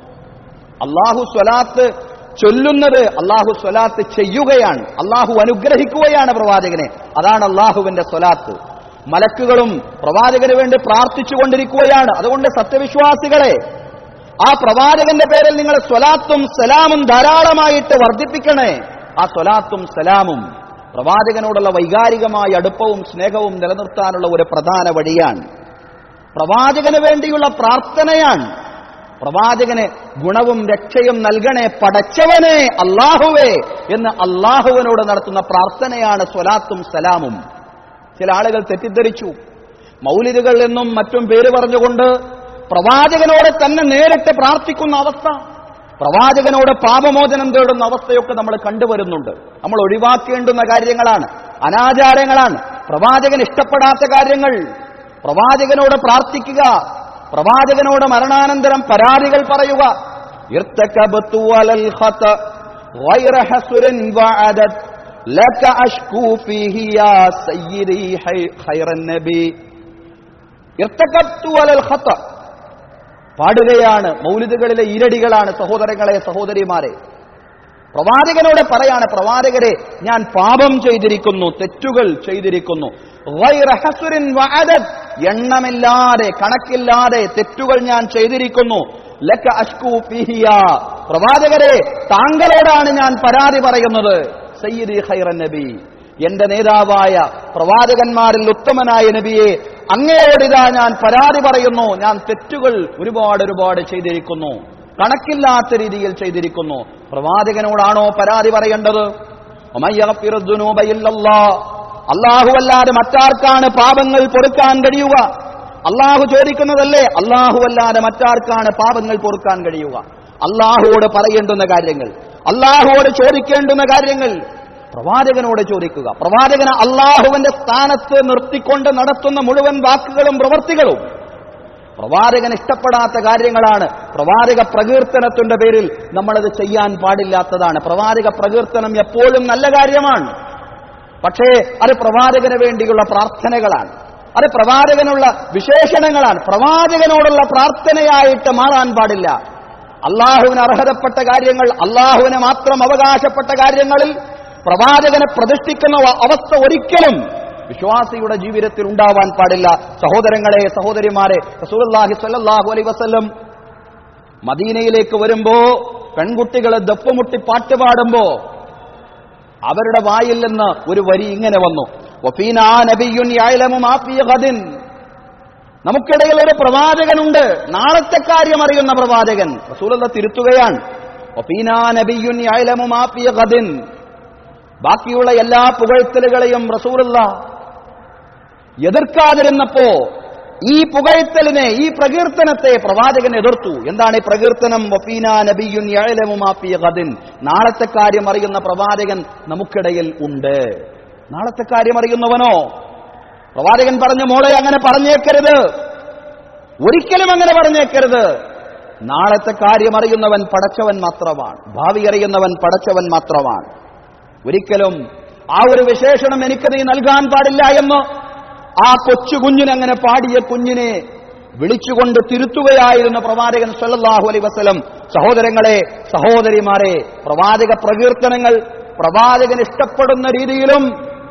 അള്ളാഹു സ്വലാത്ത് ചൊല്ലുന്നത് അള്ളാഹു സ്വലാത്ത് ചെയ്യുകയാണ് അള്ളാഹു അനുഗ്രഹിക്കുകയാണ് പ്രവാചകനെ അതാണ് അള്ളാഹുവിന്റെ സ്വലാത്ത് മലക്കുകളും പ്രവാചകന് വേണ്ടി പ്രാർത്ഥിച്ചു കൊണ്ടിരിക്കുകയാണ് അതുകൊണ്ട് സത്യവിശ്വാസികളെ ആ പ്രവാചകന്റെ പേരിൽ നിങ്ങൾ സ്വലാത്തും സലാമും ധാരാളമായിട്ട് വർദ്ധിപ്പിക്കണേ ആ സ്വലാത്തും സലാമും പ്രവാചകനോടുള്ള വൈകാരികമായ അടുപ്പവും സ്നേഹവും നിലനിർത്താനുള്ള ഒരു പ്രധാന വഴിയാണ് പ്രവാചകന് വേണ്ടിയുള്ള പ്രാർത്ഥനയാണ് പ്രവാചകന് ഗുണവും രക്ഷയും നൽകണേ പടച്ചവനെ അള്ളാഹുവേ എന്ന് അള്ളാഹുവിനോട് നടത്തുന്ന പ്രാർത്ഥനയാണ് സ്വലാത്തും സലാമും ചില ആളുകൾ തെറ്റിദ്ധരിച്ചു മൗലിദുകൾ എന്നും മറ്റും പേര് പറഞ്ഞുകൊണ്ട് പ്രവാചകനോട് തന്നെ നേരിട്ട് പ്രാർത്ഥിക്കുന്ന അവസ്ഥ പ്രവാചകനോട് പാപമോചനം തേടുന്ന അവസ്ഥയൊക്കെ നമ്മൾ കണ്ടുവരുന്നുണ്ട് നമ്മൾ ഒഴിവാക്കേണ്ടുന്ന കാര്യങ്ങളാണ് അനാചാരങ്ങളാണ് പ്രവാചകൻ ഇഷ്ടപ്പെടാത്ത കാര്യങ്ങൾ പ്രവാചകനോട് പ്രാർത്ഥിക്കുക പ്രവാചകനോട് മരണാനന്തരം പരാതികൾ പറയുക ഇർത്തകബത്തു അലൽ ഖത غير حسر وعدد لك أشكو فيه يا سيدي خير النبي ഇർത്തകബ്തു അലൽ ഖത പാടുകയാണ് മൗലിദുകളിലെ ഇരടികളാണ് സഹോദരങ്ങളെ സഹോദരിമാരെ പ്രവാചകനോട് പറയാണ് പ്രവാചകരെ ഞാൻ പാപം ചെയ്തിരിക്കുന്നു തെറ്റുകൾ ചെയ്തിരിക്കുന്നു ഗൈറ ഹസ്റിൻ വഅദദ് എണ്ണമില്ലാതെ കണക്കില്ലാതെ തെറ്റുകൾ ഞാൻ ചെയ്തിരിക്കുന്നു ലക്ക അഷ്കു ഫിഹിയ പ്രവാചകരെ താങ്കളോടാണ് ഞാൻ പരാതി പറയുന്നത് സയ്യിദി ഖൈറൻ നബി എന്റെ നേതാവായ പ്രവാചകന്മാരിൽ ഉത്തമനായ നബിയെ അങ്ങയോടിതാ ഞാൻ പരാതി പറയുന്നു ഞാൻ തെറ്റുകൾ ഒരുപാട് ഒരുപാട് ചെയ്തിരിക്കുന്നു കണക്കില്ലാത്ത രീതിയിൽ ചെയ്തിരിക്കുന്നു പ്രവാചകനോടാണോ പരാതി പറയേണ്ടത് അല്ലാഹുവല്ലാതെ മറ്റാർക്കാണ് പാപങ്ങൾ പൊറുക്കാൻ കഴിയുക അള്ളാഹു ചോദിക്കുന്നതല്ലേ അല്ലാഹുവല്ലാതെ മറ്റാർക്കാണ് പാപങ്ങൾ പൊറുക്കാൻ കഴിയുക അള്ളാഹുവോട് പറയേണ്ടുന്ന കാര്യങ്ങൾ അള്ളാഹുവോട് ചോദിക്കേണ്ടുന്ന കാര്യങ്ങൾ പ്രവാചകനോട് ചോദിക്കുക പ്രവാചകന് അള്ളാഹുവിന്റെ സ്ഥാനത്ത് നിർത്തിക്കൊണ്ട് നടത്തുന്ന മുഴുവൻ വാക്കുകളും പ്രവർത്തികളും പ്രവാചകൻ ഇഷ്ടപ്പെടാത്ത കാര്യങ്ങളാണ് പ്രവാചക പ്രകീർത്തനത്തിന്റെ പേരിൽ നമ്മളത് ചെയ്യാൻ പാടില്ലാത്തതാണ് പ്രവാചക പ്രകീർത്തനം എപ്പോഴും നല്ല കാര്യമാണ് പക്ഷേ അത് പ്രവാചകന് വേണ്ടിയുള്ള പ്രാർത്ഥനകളാണ് അത് പ്രവാചകനുള്ള വിശേഷണങ്ങളാണ് പ്രവാചകനോടുള്ള പ്രാർത്ഥനയായിട്ട് മാറാൻ പാടില്ല അള്ളാഹുവിന് അർഹതപ്പെട്ട കാര്യങ്ങൾ അള്ളാഹുവിന് മാത്രം അവകാശപ്പെട്ട കാര്യങ്ങളിൽ പ്രവാചകനെ പ്രതിഷ്ഠിക്കുന്ന അവസ്ഥ ഒരിക്കലും വിശ്വാസിയുടെ ജീവിതത്തിൽ ഉണ്ടാവാൻ പാടില്ല സഹോദരങ്ങളെ സഹോദരിമാരെ റസൂലുള്ളാഹി സ്വല്ലല്ലാഹു അലൈഹി വസല്ലം മദീനയിലേക്ക് വരുമ്പോ പെൺകുട്ടികൾ ദപ്പുമുട്ടി പാട്ട് പാടുമ്പോ അവരുടെ വായിൽ നിന്ന് ഒരു വരി ഇങ്ങനെ വന്നു വഫീനാ നബിയുൻ യഅലമു മാ ഫീ ഗദിൻ നമുക്കിടയിൽ ഒരു പ്രവാചകനുണ്ട് നാളത്തെ കാര്യം അറിയുന്ന പ്രവാചകൻ റസൂലുള്ള തിരുത്തുകയാണ് വഫീനാ നബിയ്യുൻ യഅലമു മാ ഫീ ഗദിൻ. ബാക്കിയുള്ള എല്ലാ പുകഴ്ത്തലുകളെയും റസൂലുള്ള എതിർക്കാതിരുന്നപ്പോ ഈ പുകഴ്ത്തലിനെ ഈ പ്രകീർത്തനത്തെ പ്രവാചകൻ എതിർത്തു എന്താണ് ഈ പ്രകീർത്തനം വഫീന നബിയുൻ യഅലമു മാ ഫീ ഗദിൻ. നാളത്തെ കാര്യം അറിയുന്ന പ്രവാചകൻ നമുക്കിടയിൽ ഉണ്ട് നാളത്തെ കാര്യം അറിയുന്നവനോ പ്രവാചകൻ പറഞ്ഞു മോളെ അങ്ങനെ പറഞ്ഞേക്കരുത് ഒരിക്കലും അങ്ങനെ പറഞ്ഞേക്കരുത് നാളത്തെ കാര്യം അറിയുന്നവൻ പടച്ചവൻ മാത്രമാണ് ഭാവി അറിയുന്നവൻ പടച്ചവൻ മാത്രമാണ് ഒരിക്കലും ആ ഒരു വിശേഷണം എനിക്ക് നീ നൽകാൻ പാടില്ല എന്ന് ആ കൊച്ചു കുഞ്ഞിനങ്ങനെ പാടിയ കുഞ്ഞിനെ വിളിച്ചുകൊണ്ട് തിരുത്തുകയായിരുന്ന പ്രവാചകൻ സല്ലല്ലാഹു അലൈഹി വസല്ലം സഹോദരങ്ങളെ സഹോദരിമാരെ പ്രവാചക പ്രകീർത്തനങ്ങൾ പ്രവാചകൻ ഇഷ്ടപ്പെടുന്ന രീതിയിലും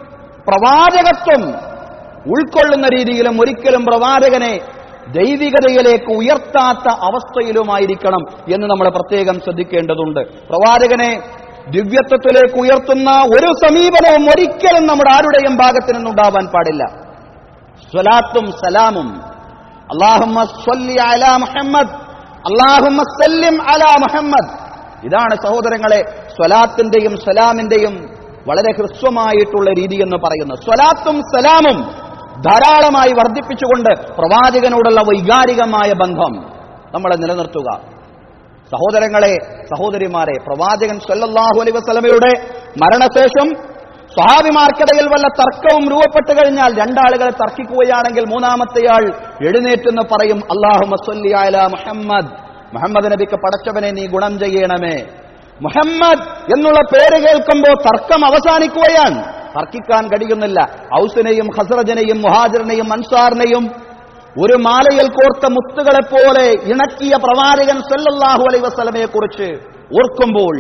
പ്രവാചകത്വം ഉൾക്കൊള്ളുന്ന രീതിയിലും ഒരിക്കലും പ്രവാചകനെ ദൈവികതയിലേക്ക് ഉയർത്താത്ത അവസ്ഥയിലുമായിരിക്കണം എന്ന് നമ്മൾ പ്രത്യേകം ശ്രദ്ധിക്കേണ്ടതുണ്ട് പ്രവാചകനെ ദിവ്യത്വത്തിലേക്ക് ഉയർത്തുന്ന ഒരു സമീപനവും ഒരിക്കലും നമ്മുടെ ആരുടെയും ഭാഗത്തു നിന്നുണ്ടാവാൻ പാടില്ല സ്വലാത്തും സലാമും അള്ളാഹുമ്മ സ്വല്ലി അലാ മുഹമ്മദ് അള്ളാഹുമ്മ സല്ലിം അലാ മുഹമ്മദ് ഇതാണ് സഹോദരങ്ങളെ സ്വലാത്തിന്റെയും സലാമിന്റെയും വളരെ ഹ്രസ്വമായിട്ടുള്ള രീതി എന്ന് പറയുന്നത് സ്വലാത്തും സലാമും ധാരാളമായി വർദ്ധിപ്പിച്ചുകൊണ്ട് പ്രവാചകനോടുള്ള വൈകാരികമായ ബന്ധം നമ്മളെ നിലനിർത്തുക സഹോദരങ്ങളെ സഹോദരിമാരെ പ്രവാചകൻ സല്ലല്ലാഹു അലൈഹി വസല്ലമയുടെ മരണശേഷം സ്വഹാബിമാർക്കിടയിൽ വല്ല തർക്കവും രൂപപ്പെട്ടു കഴിഞ്ഞാൽ രണ്ടാളുകളെ തർക്കിക്കുകയാണെങ്കിൽ മൂന്നാമത്തെയാൾ എഴുന്നേറ്റെന്ന് പറയും അള്ളാഹു മസ്വല്ലി അല മുഹമ്മദ് മുഹമ്മദ് നബിക്ക് പടച്ചവനെ നീ ഗുണം ചെയ്യണമേ മുഹമ്മദ് എന്നുള്ള പേര് കേൾക്കുമ്പോൾ തർക്കം അവസാനിക്കുകയാണ് തർക്കിക്കാൻ കഴിയുന്നില്ല ഔസിനെയും ഹസ്രജനെയും മുഹാജിറിനെയും അൻസാറിനെയും ഒരു മാലയിൽ കോർത്ത മുത്തുകളെ പോലെ ഇണക്കിയ പ്രവാചകൻ സല്ലല്ലാഹു അലൈഹി വസല്ലമയെ കുറിച്ച് ഓർക്കുമ്പോൾ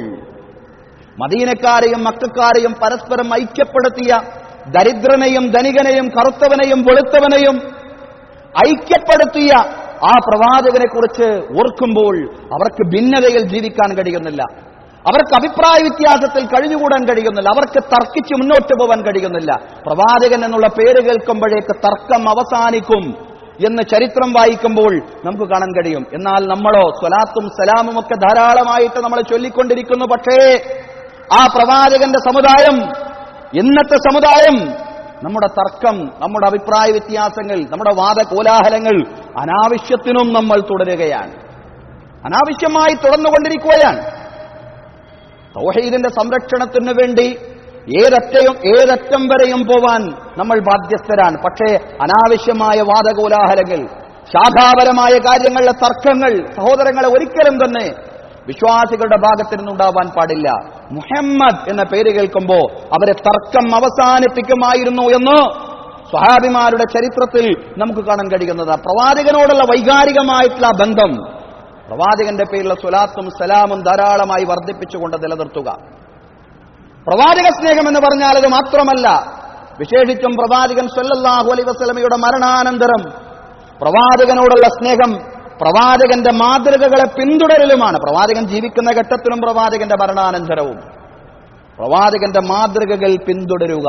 മദീനക്കാരെയും മക്കാരെയും പരസ്പരം ഐക്യപ്പെടുത്തിയ ദരിദ്രനെയും ധനികനെയും കറുത്തവനെയും വെളുത്തവനെയും ഐക്യപ്പെടുത്തിയ ആ പ്രവാചകനെ കുറിച്ച് ഓർക്കുമ്പോൾ അവർക്ക് ഭിന്നതയിൽ ജീവിക്കാൻ കഴിയുന്നില്ല അവർക്ക് അഭിപ്രായ വ്യത്യാസത്തിൽ കഴിഞ്ഞുകൂടാൻ കഴിയുന്നില്ല അവർക്ക് തർക്കിച്ച് മുന്നോട്ട് പോകാൻ കഴിയുന്നില്ല പ്രവാചകൻ എന്നുള്ള പേര് കേൾക്കുമ്പോഴേക്ക് തർക്കം അവസാനിക്കും എന്ന് ചരിത്രം വായിക്കുമ്പോൾ നമുക്ക് കാണാൻ കഴിയും എന്നാൽ നമ്മളോ സ്വലാത്തും സലാമും ഒക്കെ ധാരാളമായിട്ട് നമ്മൾ ചൊല്ലിക്കൊണ്ടിരിക്കുന്നു പക്ഷേ ആ പ്രവാചകന്റെ സമുദായം ഇന്നത്തെ സമുദായം നമ്മുടെ തർക്കം നമ്മുടെ അഭിപ്രായ വ്യത്യാസങ്ങൾ നമ്മുടെ വാദകോലാഹലങ്ങൾ അനാവശ്യത്തിനും നമ്മൾ തുടരുകയാണ് അനാവശ്യമായി തുടർന്നുകൊണ്ടിരിക്കുകയാണ് തൗഹീദിന്റെ സംരക്ഷണത്തിന് വേണ്ടി ഏതറ്റയും ഏതറ്റം വരെയും പോവാൻ നമ്മൾ ബാധ്യസ്ഥരാണ് പക്ഷേ അനാവശ്യമായ വാദകോലാഹലങ്ങൾ ശാഖാപരമായ കാര്യങ്ങളിലെ തർക്കങ്ങൾ സഹോദരങ്ങളെ ഒരിക്കലും തന്നെ വിശ്വാസികളുടെ ഭാഗത്തു നിന്നുണ്ടാവാൻ പാടില്ല മുഹമ്മദ് എന്ന പേര് കേൾക്കുമ്പോൾ അവരെ തർക്കം അവസാനിപ്പിക്കുമായിരുന്നു എന്ന് സ്വഹാബിമാരുടെ ചരിത്രത്തിൽ നമുക്ക് കാണാൻ കഴിയുന്നത് പ്രവാചകനോടുള്ള വൈകാരികമായിട്ടുള്ള ആ ബന്ധം പ്രവാചകന്റെ പേരിലുള്ള സ്വലാത്തും സലാമും ധാരാളമായി വർദ്ധിപ്പിച്ചുകൊണ്ട് നിലനിർത്തുക പ്രവാചക സ്നേഹം എന്ന് പറഞ്ഞാൽ അത് മാത്രമല്ല വിശേഷിച്ചും പ്രവാചകൻ സല്ലല്ലാഹു അലൈഹി വസല്ലമയുടെ മരണാനന്തരം പ്രവാചകനോടുള്ള സ്നേഹം പ്രവാചകന്റെ മാതൃകകളെ പിന്തുടരലുമാണ് പ്രവാചകൻ ജീവിക്കുന്ന ഘട്ടത്തിലും പ്രവാചകന്റെ മരണാനന്തരവും പ്രവാചകന്റെ മാതൃകകൾ പിന്തുടരുക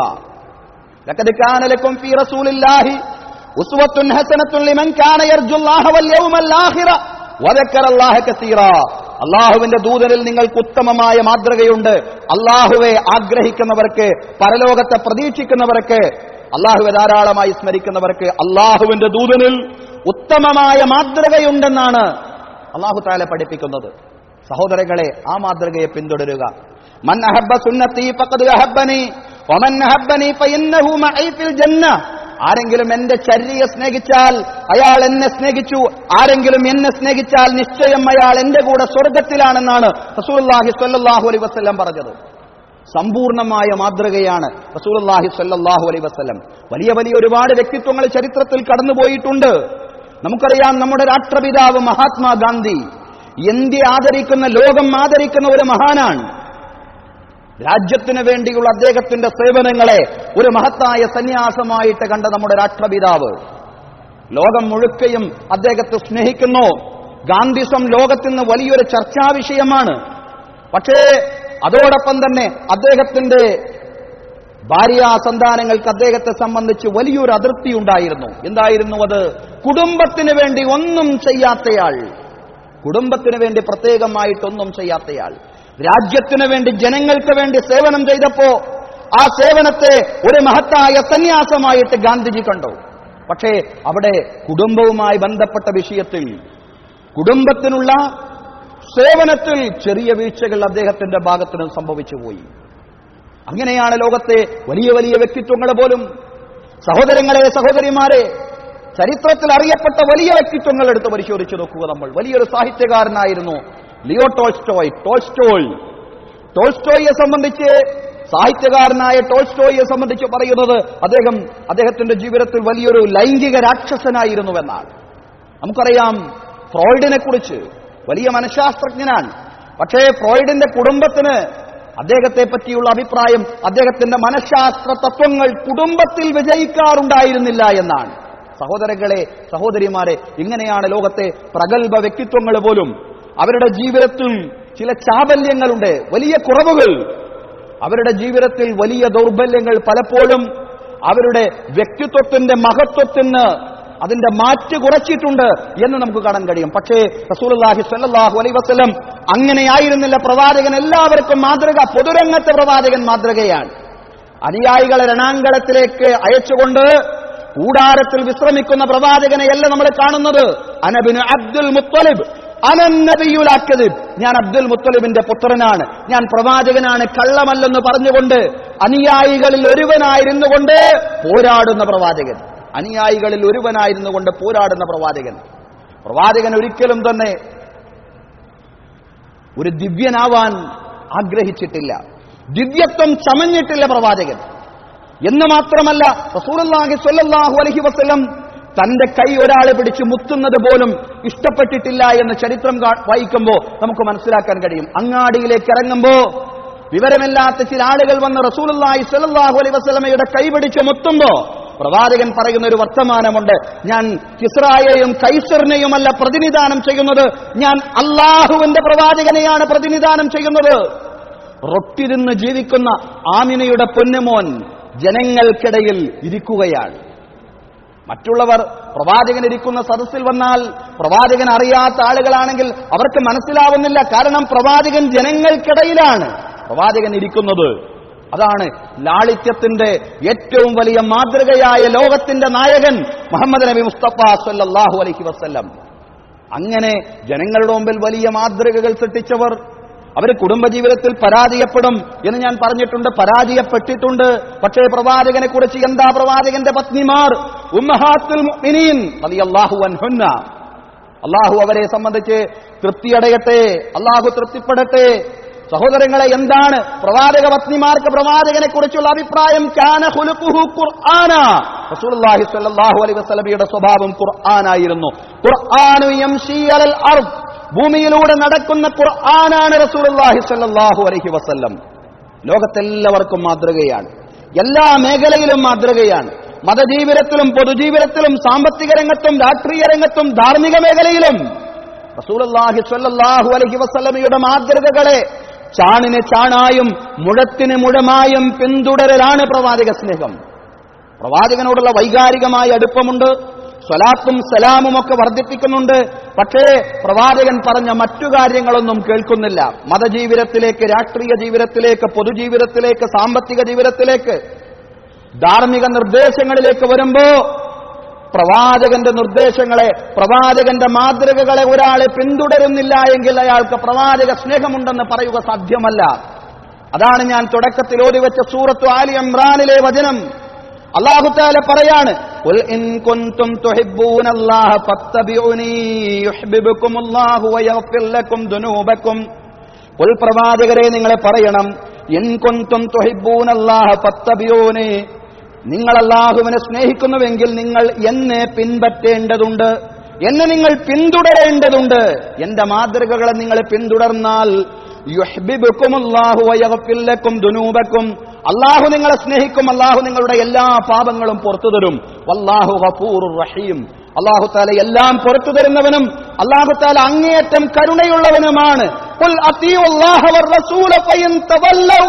ലഖദ് കാന ലക്കും ഫീ റസൂലില്ലാഹി ഉസ്വത്തുൻ ഹസനത്തുൻ ലിമൻ കാന യർജുല്ലാഹ വൽ യൗമൽ ആഖിറ വദക്കറ അല്ലാഹ കസീറ അള്ളാഹുവിന്റെ ദൂതനിൽ നിങ്ങൾക്ക് ഉത്തമമായ മാതൃകയുണ്ട് അള്ളാഹുവെ ആഗ്രഹിക്കുന്നവർക്ക് പരലോകത്തെ പ്രതീക്ഷിക്കുന്നവർക്ക് അള്ളാഹുവെ ധാരാളമായി സ്മരിക്കുന്നവർക്ക് അള്ളാഹുവിന്റെ ദൂതനിൽ ഉത്തമമായ മാതൃകയുണ്ടെന്നാണ് അള്ളാഹു താല പഠിപ്പിക്കുന്നത് സഹോദരങ്ങളെ ആ മാതൃകയെ പിന്തുടരുക മൻ അഹബ്ബ സുന്നത്തി ഫഖദ് അഹബ്ബനി വമൻ അഹബ്ബനി ഫഇന്നഹു മഈ ഫിൽ ജന്ന ആരെങ്കിലും എന്റെ ചര്യയെ സ്നേഹിച്ചാൽ അയാൾ എന്നെ സ്നേഹിച്ചു ആരെങ്കിലും എന്നെ സ്നേഹിച്ചാൽ നിശ്ചയം അയാൾ എന്റെ കൂടെ സ്വർഗത്തിലാണെന്നാണ് റസൂലുള്ളാഹി സ്വല്ലല്ലാഹു അലൈഹി വസല്ലം പറഞ്ഞത് സമ്പൂർണമായ മാതൃകയാണ് റസൂലുള്ളാഹി സ്വല്ലല്ലാഹു അലൈഹി വസല്ലം വലിയ വലിയ ഒരുപാട് വ്യക്തിത്വങ്ങൾ ചരിത്രത്തിൽ കടന്നുപോയിട്ടുണ്ട് നമുക്കറിയാം നമ്മുടെ രാഷ്ട്രപിതാവ് മഹാത്മാഗാന്ധി ഇന്ത്യ ആദരിക്കുന്ന ലോകം ആദരിക്കുന്ന ഒരു മഹാനാണ് രാജ്യത്തിന് വേണ്ടിയുള്ള അദ്ദേഹത്തിന്റെ സേവനങ്ങളെ ഒരു മഹത്തായ സന്യാസമായിട്ട് കണ്ട നമ്മുടെ രാഷ്ട്രപിതാവ് ലോകം മുഴുക്കയും അദ്ദേഹത്തെ സ്നേഹിക്കുന്നു ഗാന്ധിസം ലോകത്തിന് വലിയൊരു ചർച്ചാ വിഷയമാണ് പക്ഷേ അതോടൊപ്പം തന്നെ അദ്ദേഹത്തിന്റെ ഭാര്യ സന്താനങ്ങൾക്ക് അദ്ദേഹത്തെ സംബന്ധിച്ച് വലിയൊരു അതിർത്തി ഉണ്ടായിരുന്നു എന്തായിരുന്നു അത് കുടുംബത്തിന് വേണ്ടി ഒന്നും ചെയ്യാത്തയാൾ കുടുംബത്തിന് വേണ്ടി പ്രത്യേകമായിട്ടൊന്നും ചെയ്യാത്തയാൾ രാജ്യത്തിന് വേണ്ടി ജനങ്ങൾക്ക് വേണ്ടി സേവനം ചെയ്തപ്പോ ആ സേവനത്തെ ഒരു മഹത്തായ സന്യാസമായിട്ട് ഗാന്ധിജി കണ്ടു പക്ഷേ അവിടെ കുടുംബവുമായി ബന്ധപ്പെട്ട വിഷയത്തിൽ കുടുംബത്തിനുള്ള സേവനത്തിൽ ചെറിയ വീഴ്ചകൾ അദ്ദേഹത്തിന്റെ ഭാഗത്തിന് സംഭവിച്ചു പോയി അങ്ങനെയാണ് ലോകത്തെ വലിയ വലിയ വ്യക്തിത്വങ്ങൾ പോലും സഹോദരങ്ങളെ സഹോദരിമാരെ ചരിത്രത്തിൽ അറിയപ്പെട്ട വലിയ വ്യക്തിത്വങ്ങൾ എടുത്ത് പരിശോധിച്ചു നോക്കുക നമ്മൾ വലിയൊരു സാഹിത്യകാരനായിരുന്നു ലിയോ ടോൾസ്റ്റോയ് ടോൾസ്റ്റോയ് ടോൾസ്റ്റോയെ സംബന്ധിച്ച് സാഹിത്യകാരനായ ടോൾസ്റ്റോയെ സംബന്ധിച്ച് പറയുന്നത് അദ്ദേഹം അദ്ദേഹത്തിന്റെ ജീവിതത്തിൽ വലിയൊരു ലൈംഗിക രാക്ഷസനായിരുന്നുവെന്നാണ് നമുക്കറിയാം ഫ്രോയിഡിനെ കുറിച്ച് വലിയ മനഃശാസ്ത്രജ്ഞനാണ് പക്ഷേ ഫ്രോയിഡിന്റെ കുടുംബത്തിന് അദ്ദേഹത്തെ പറ്റിയുള്ള അഭിപ്രായം അദ്ദേഹത്തിന്റെ മനഃശാസ്ത്ര തത്വങ്ങൾ കുടുംബത്തിൽ വിജയിക്കാറുണ്ടായിരുന്നില്ല എന്നാണ് സഹോദരങ്ങളെ സഹോദരിമാരെ ഇങ്ങനെയാണ് ലോകത്തെ പ്രഗത്ഭ വ്യക്തിത്വങ്ങൾ പോലും അവരുടെ ജീവിതത്തിൽ ചില ചാബല്യങ്ങളുണ്ട് വലിയ കുറവുകൾ അവരുടെ ജീവിതത്തിൽ വലിയ ദൗർബല്യങ്ങൾ പലപ്പോഴും അവരുടെ വ്യക്തിത്വത്തിന്റെ മഹത്വത്തിന് അതിന്റെ മാറ്റ് കുറച്ചിട്ടുണ്ട് എന്ന് നമുക്ക് കാണാൻ കഴിയും പക്ഷേ റസൂലുള്ളാഹി സ്വല്ലല്ലാഹു അലൈഹി വസല്ലം അങ്ങനെയായിരുന്നില്ല പ്രവാചകൻ എല്ലാവർക്കും മാതൃക പൊതുരംഗത്തെ പ്രവാചകൻ മാതൃകയാണ് അനുയായികളെ രണാങ്കണത്തിലേക്ക് അയച്ചുകൊണ്ട് കൂടാരത്തിൽ വിശ്രമിക്കുന്ന പ്രവാചകനെയല്ല നമ്മൾ കാണുന്നത് അനബിന് അബ്ദുൽ മുത്തലിബ് അനന്നബിയുലാക്കത് ഞാൻ അബ്ദുൽ മുത്തലിബിന്റെ പുത്രനാണ് ഞാൻ പ്രവാചകനാണ് കള്ളമല്ലെന്ന് പറഞ്ഞുകൊണ്ട് അനുയായികളിൽ ഒരുവനായിരുന്നു കൊണ്ട് പോരാടുന്ന പ്രവാചകൻ അനുയായികളിൽ ഒരുവനായിരുന്നു കൊണ്ട് പോരാടുന്ന പ്രവാചകൻ പ്രവാചകൻ ഒരിക്കലും തന്നെ ഒരു ദിവ്യനാവാൻ ആഗ്രഹിച്ചിട്ടില്ല ദിവ്യത്വം ചമഞ്ഞിട്ടില്ല പ്രവാചകൻ എന്ന് മാത്രമല്ല റസൂലുള്ളാഹി സ്വല്ലല്ലാഹു അലൈഹി വസല്ലം തന്റെ കൈ ഒരാളെ പിടിച്ച് മുത്തുന്നത് പോലും ഇഷ്ടപ്പെട്ടിട്ടില്ല എന്ന് ചരിത്രം കാ- വായിക്കുമ്പോൾ നമുക്ക് മനസ്സിലാക്കാൻ കഴിയും അങ്ങാടിയിലേക്ക് ഇറങ്ങുമ്പോ വിവരമില്ലാത്ത ചില ആളുകൾ വന്ന് റസൂലുള്ളാഹി സ്വല്ലല്ലാഹു അലൈഹി വസല്ലമയുടെ കൈ പിടിച്ച് മുത്തുമ്പോ പ്രവാചകൻ പറയുന്ന ഒരു വർത്തമാനമുണ്ട് ഞാൻ കിസ്രായെയും കൈസറിനെയുമല്ല പ്രതിനിധാനം ചെയ്യുന്നത് ഞാൻ അള്ളാഹുവിന്റെ പ്രവാചകനെയാണ് പ്രതിനിധാനം ചെയ്യുന്നത് റൊട്ടി തിന്ന് ജീവിക്കുന്ന ആമിനയുടെ പൊന്നുമോൻ ജനങ്ങൾക്കിടയിൽ ഇരിക്കുകയാണ് മറ്റുള്ളവർ പ്രവാചകൻ ഇരിക്കുന്ന സദസ്സിൽ വന്നാൽ പ്രവാചകൻ അറിയാത്ത ആളുകളാണെങ്കിൽ അവർക്ക് മനസ്സിലാവുന്നില്ല കാരണം പ്രവാചകൻ ജനങ്ങൾക്കിടയിലാണ് പ്രവാചകൻ ഇരിക്കുന്നത് അതാണ് ലാളിത്യത്തിന്റെ ഏറ്റവും വലിയ മാതൃകയായ ലോകത്തിന്റെ നായകൻ മുഹമ്മദ് നബി മുസ്തഫ സല്ലല്ലാഹു അലൈഹി വസല്ലം അങ്ങനെ ജനങ്ങളുടെ മുമ്പിൽ വലിയ മാതൃകകൾ സൃഷ്ടിച്ചവർ അവർ കുടുംബജീവിതത്തിൽ പരാജയപ്പെടും എന്ന് ഞാൻ പറഞ്ഞിട്ടുണ്ട് പരാജയപ്പെട്ടിട്ടുണ്ട് പക്ഷേ പ്രവാചകനെ കുറിച്ച് എന്താ പ്രവാചകന്റെ പത്നിമാർ ഉമ്മഹാത്തുൽ മുഅ്മിനീൻ റളിയല്ലാഹു അൻഹുന്ന അള്ളാഹു അവരെ സംബന്ധിച്ച് തൃപ്തിയടയട്ടെ അള്ളാഹു തൃപ്തിപ്പെടട്ടെ സഹോദരങ്ങളെ എന്താണ് പ്രവാചക പത്നിമാർക്ക് പ്രവാചകനെ കുറിച്ചുള്ള അഭിപ്രായം കാന ഖുലുഖുഹു ഖുർആന റസൂലുള്ളാഹി സ്വല്ലല്ലാഹു അലൈഹി വസല്ലമയുടെ സ്വഭാവം ഖുർആനായിരുന്നു ഖുർആനു യംശി അലൽ അർദ് ഭൂമിയിലൂടെ നടക്കുന്ന ഖുർആനാണ് റസൂലുള്ളാഹി സ്വല്ലല്ലാഹു അലൈഹി വസല്ലം ലോകത്തെല്ലാവർക്കും മാതൃകയാണ് എല്ലാ മേഖലയിലും മാതൃകയാണ് മതജീവിതത്തിലും പൊതുജീവിതത്തിലും സാമ്പത്തിക രംഗത്തും രാഷ്ട്രീയ രംഗത്തും ധാർമ്മിക മേഖലയിലും റസൂലുള്ളാഹി സ്വല്ലല്ലാഹു അലൈഹി വസല്ലമയുടെ മാതൃകകളെ ചാണിന് ചാണായും മുഴത്തിന് മുഴമായും പിന്തുടരലാണ് പ്രവാചക സ്നേഹം പ്രവാചകനോടുള്ള വൈകാരികമായ അടുപ്പമുണ്ട് സ്വലാത്തും സലാമും ഒക്കെ വർദ്ധിപ്പിക്കുന്നുണ്ട് പക്ഷേ പ്രവാചകൻ പറഞ്ഞ മറ്റു കാര്യങ്ങളൊന്നും കേൾക്കുന്നില്ല മതജീവിതത്തിലേക്ക് രാഷ്ട്രീയ ജീവിതത്തിലേക്ക് പൊതുജീവിതത്തിലേക്ക് സാമ്പത്തിക ജീവിതത്തിലേക്ക് ധാർമ്മിക നിർദ്ദേശങ്ങളിലേക്ക് വരുമ്പോ പ്രവാചകന്റെ നിർദ്ദേശങ്ങളെ പ്രവാചകന്റെ മാതൃകകളെ ഒരാളെ പിന്തുടരുന്നില്ല എങ്കിൽ അയാൾക്ക് പ്രവാചക സ്നേഹമുണ്ടെന്ന് പറയുക സാധ്യമല്ല അതാണ് ഞാൻ തുടക്കത്തിൽ ഓതിവെച്ച സൂറത്തു ആലി ഇമ്രാനിലെ വചനം അള്ളാഹുത്താല പറയാണ് "ഖുൽ ഇൻ കുൻതും തുഹിബ്ബൂനല്ലാഹ ഫത്തബിഉനീ യുഹ്ബിബുകുമുല്ലാഹു വയഗ്ഫിർ ലക്കും ദുനൂബക്കും ഖുൽ പ്രവാചകരെ നിങ്ങളെ പറയണം ഇൻ കുൻതും തുഹിബ്ബൂനല്ലാഹ ഫത്തബിഊനി നിങ്ങൾ അള്ളാഹുവിനെ സ്നേഹിക്കുന്നുവെങ്കിൽ നിങ്ങൾ എന്നെ പിൻപറ്റേണ്ടതുണ്ട് എന്നെ നിങ്ങൾ പിന്തുടരേണ്ടതുണ്ട് എന്റെ മാതൃകകളെ നിങ്ങൾ പിന്തുടർന്നാൽ യുഹ്ബിബുക്കുമുല്ലാഹു വയഗ്ഫിർ ലക്കും ദുനൂബക്കും അള്ളാഹു നിങ്ങളെ സ്നേഹിക്കും അള്ളാഹു നിങ്ങളുടെ എല്ലാ പാപങ്ങളും പുറത്തു തരും വല്ലാഹു ഗഫൂറുർ റഹീം അള്ളാഹു താല എല്ലാം പുറത്തു തരുന്നവനും അള്ളാഹു താല അങ്ങേയറ്റം കരുണയുള്ളവനുമാണ് ഖുൽ അത്തിയു അല്ലാഹ വർ റസൂല ഫഇൻ തവല്ലൗ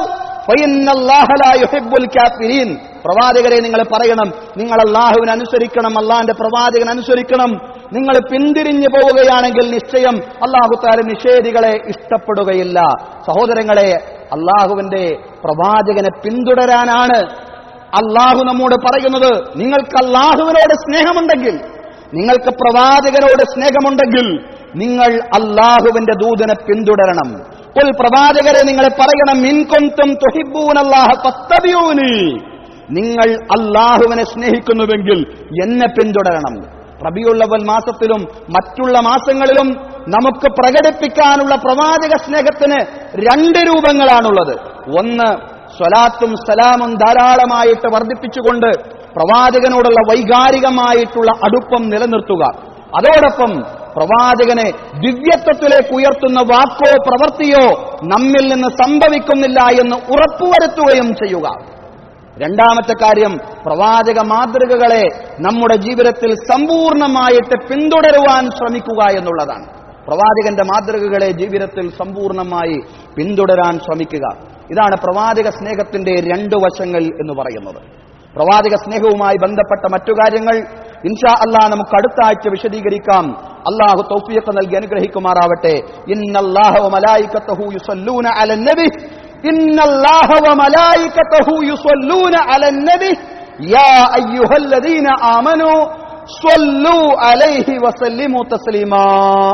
ഫഇന്നല്ലാഹ ലാ യുഹിബ്ബുൽ കാഫിരീൻ പ്രവാചകരെ നിങ്ങൾ പറയണം നിങ്ങൾ അള്ളാഹുവിനെ അനുസരിക്കണം അള്ളാഹിന്റെ പ്രവാചകൻ അനുസരിക്കണം നിങ്ങൾ പിന്തിരിഞ്ഞു പോവുകയാണെങ്കിൽ നിശ്ചയം അള്ളാഹു താല നിഷേധികളെ ഇഷ്ടപ്പെടുകയില്ല സഹോദരങ്ങളെ അള്ളാഹുവിന്റെ പ്രവാചകനെ പിന്തുടരാനാണ് അള്ളാഹു നമ്മോട് പറയുന്നത് നിങ്ങൾക്ക് അള്ളാഹുവിനോട് സ്നേഹമുണ്ടെങ്കിൽ നിങ്ങൾക്ക് പ്രവാചകനോട് സ്നേഹമുണ്ടെങ്കിൽ നിങ്ങൾ അള്ളാഹുവിന്റെ ദൂതനെ പിന്തുടരണം ഒരു പ്രവാചകരെ നിങ്ങൾ പറയണം മിൻകൊന്തും തൊഹിബൂനല്ലാഹ പത്തബിയൂനി നിങ്ങൾ അള്ളാഹുവിനെ സ്നേഹിക്കുന്നുവെങ്കിൽ എന്നെ പിന്തുടരണം റബിയുള്ളവൽ മാസത്തിലും മറ്റുള്ള മാസങ്ങളിലും നമുക്ക് പ്രകടിപ്പിക്കാനുള്ള പ്രവാചക സ്നേഹത്തിന് രണ്ട് രൂപങ്ങളാണുള്ളത് ഒന്ന് സ്വലാത്തും സലാമും ധാരാളമായിട്ട് വർദ്ധിപ്പിച്ചുകൊണ്ട് പ്രവാചകനോടുള്ള വൈകാരികമായിട്ടുള്ള അടുപ്പം നിലനിർത്തുക അതോടൊപ്പം പ്രവാചകനെ ദിവ്യത്വത്തിലേക്ക് ഉയർത്തുന്ന വാക്കോ പ്രവൃത്തിയോ നമ്മിൽ നിന്ന് സംഭവിക്കുന്നില്ല എന്ന് ഉറപ്പുവരുത്തുകയും ചെയ്യുക രണ്ടാമത്തെ കാര്യം പ്രവാചക മാതൃകകളെ നമ്മുടെ ജീവിതത്തിൽ സമ്പൂർണമായിട്ട് പിന്തുടരുവാൻ ശ്രമിക്കുക എന്നുള്ളതാണ് പ്രവാചകന്റെ മാതൃകകളെ ജീവിതത്തിൽ സമ്പൂർണമായി പിന്തുടരാൻ ശ്രമിക്കുക ഇതാണ് പ്രവാചക സ്നേഹത്തിന്റെ രണ്ട് വശങ്ങൾ എന്ന് പറയുന്നത് പ്രവാചക സ്നേഹവുമായി ബന്ധപ്പെട്ട മറ്റു കാര്യങ്ങൾ ഇൻഷാ അള്ളാഹ് നമുക്ക് അടുത്ത ആഴ്ച വിശദീകരിക്കാം അള്ളാഹു തൗഫീഖ് നൽകി അനുഗ്രഹിക്കുമാറാവട്ടെ ഇന്നല്ലാഹു വമലായികത്തഹു യുസല്ലൂന അലൻ നബി ഇന്നല്ലാഹ വമലായികത്തഹു യുസല്ലൂന അലൻ നബി യാ അയ്യുഹല്ലദീന ആമനു സ്വല്ലു അലൈഹി വസല്ലിമു തസ്ലീമാ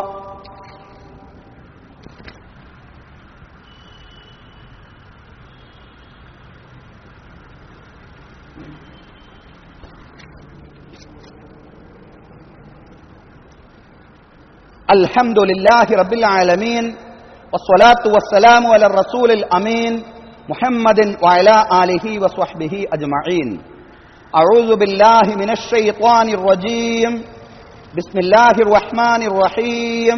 الحمد لله رب العالمين والصلاة والسلام على الرسول الأمين محمد وعلى آله وصحبه أجمعين أعوذ بالله من الشيطان الرجيم بسم الله الرحمن الرحيم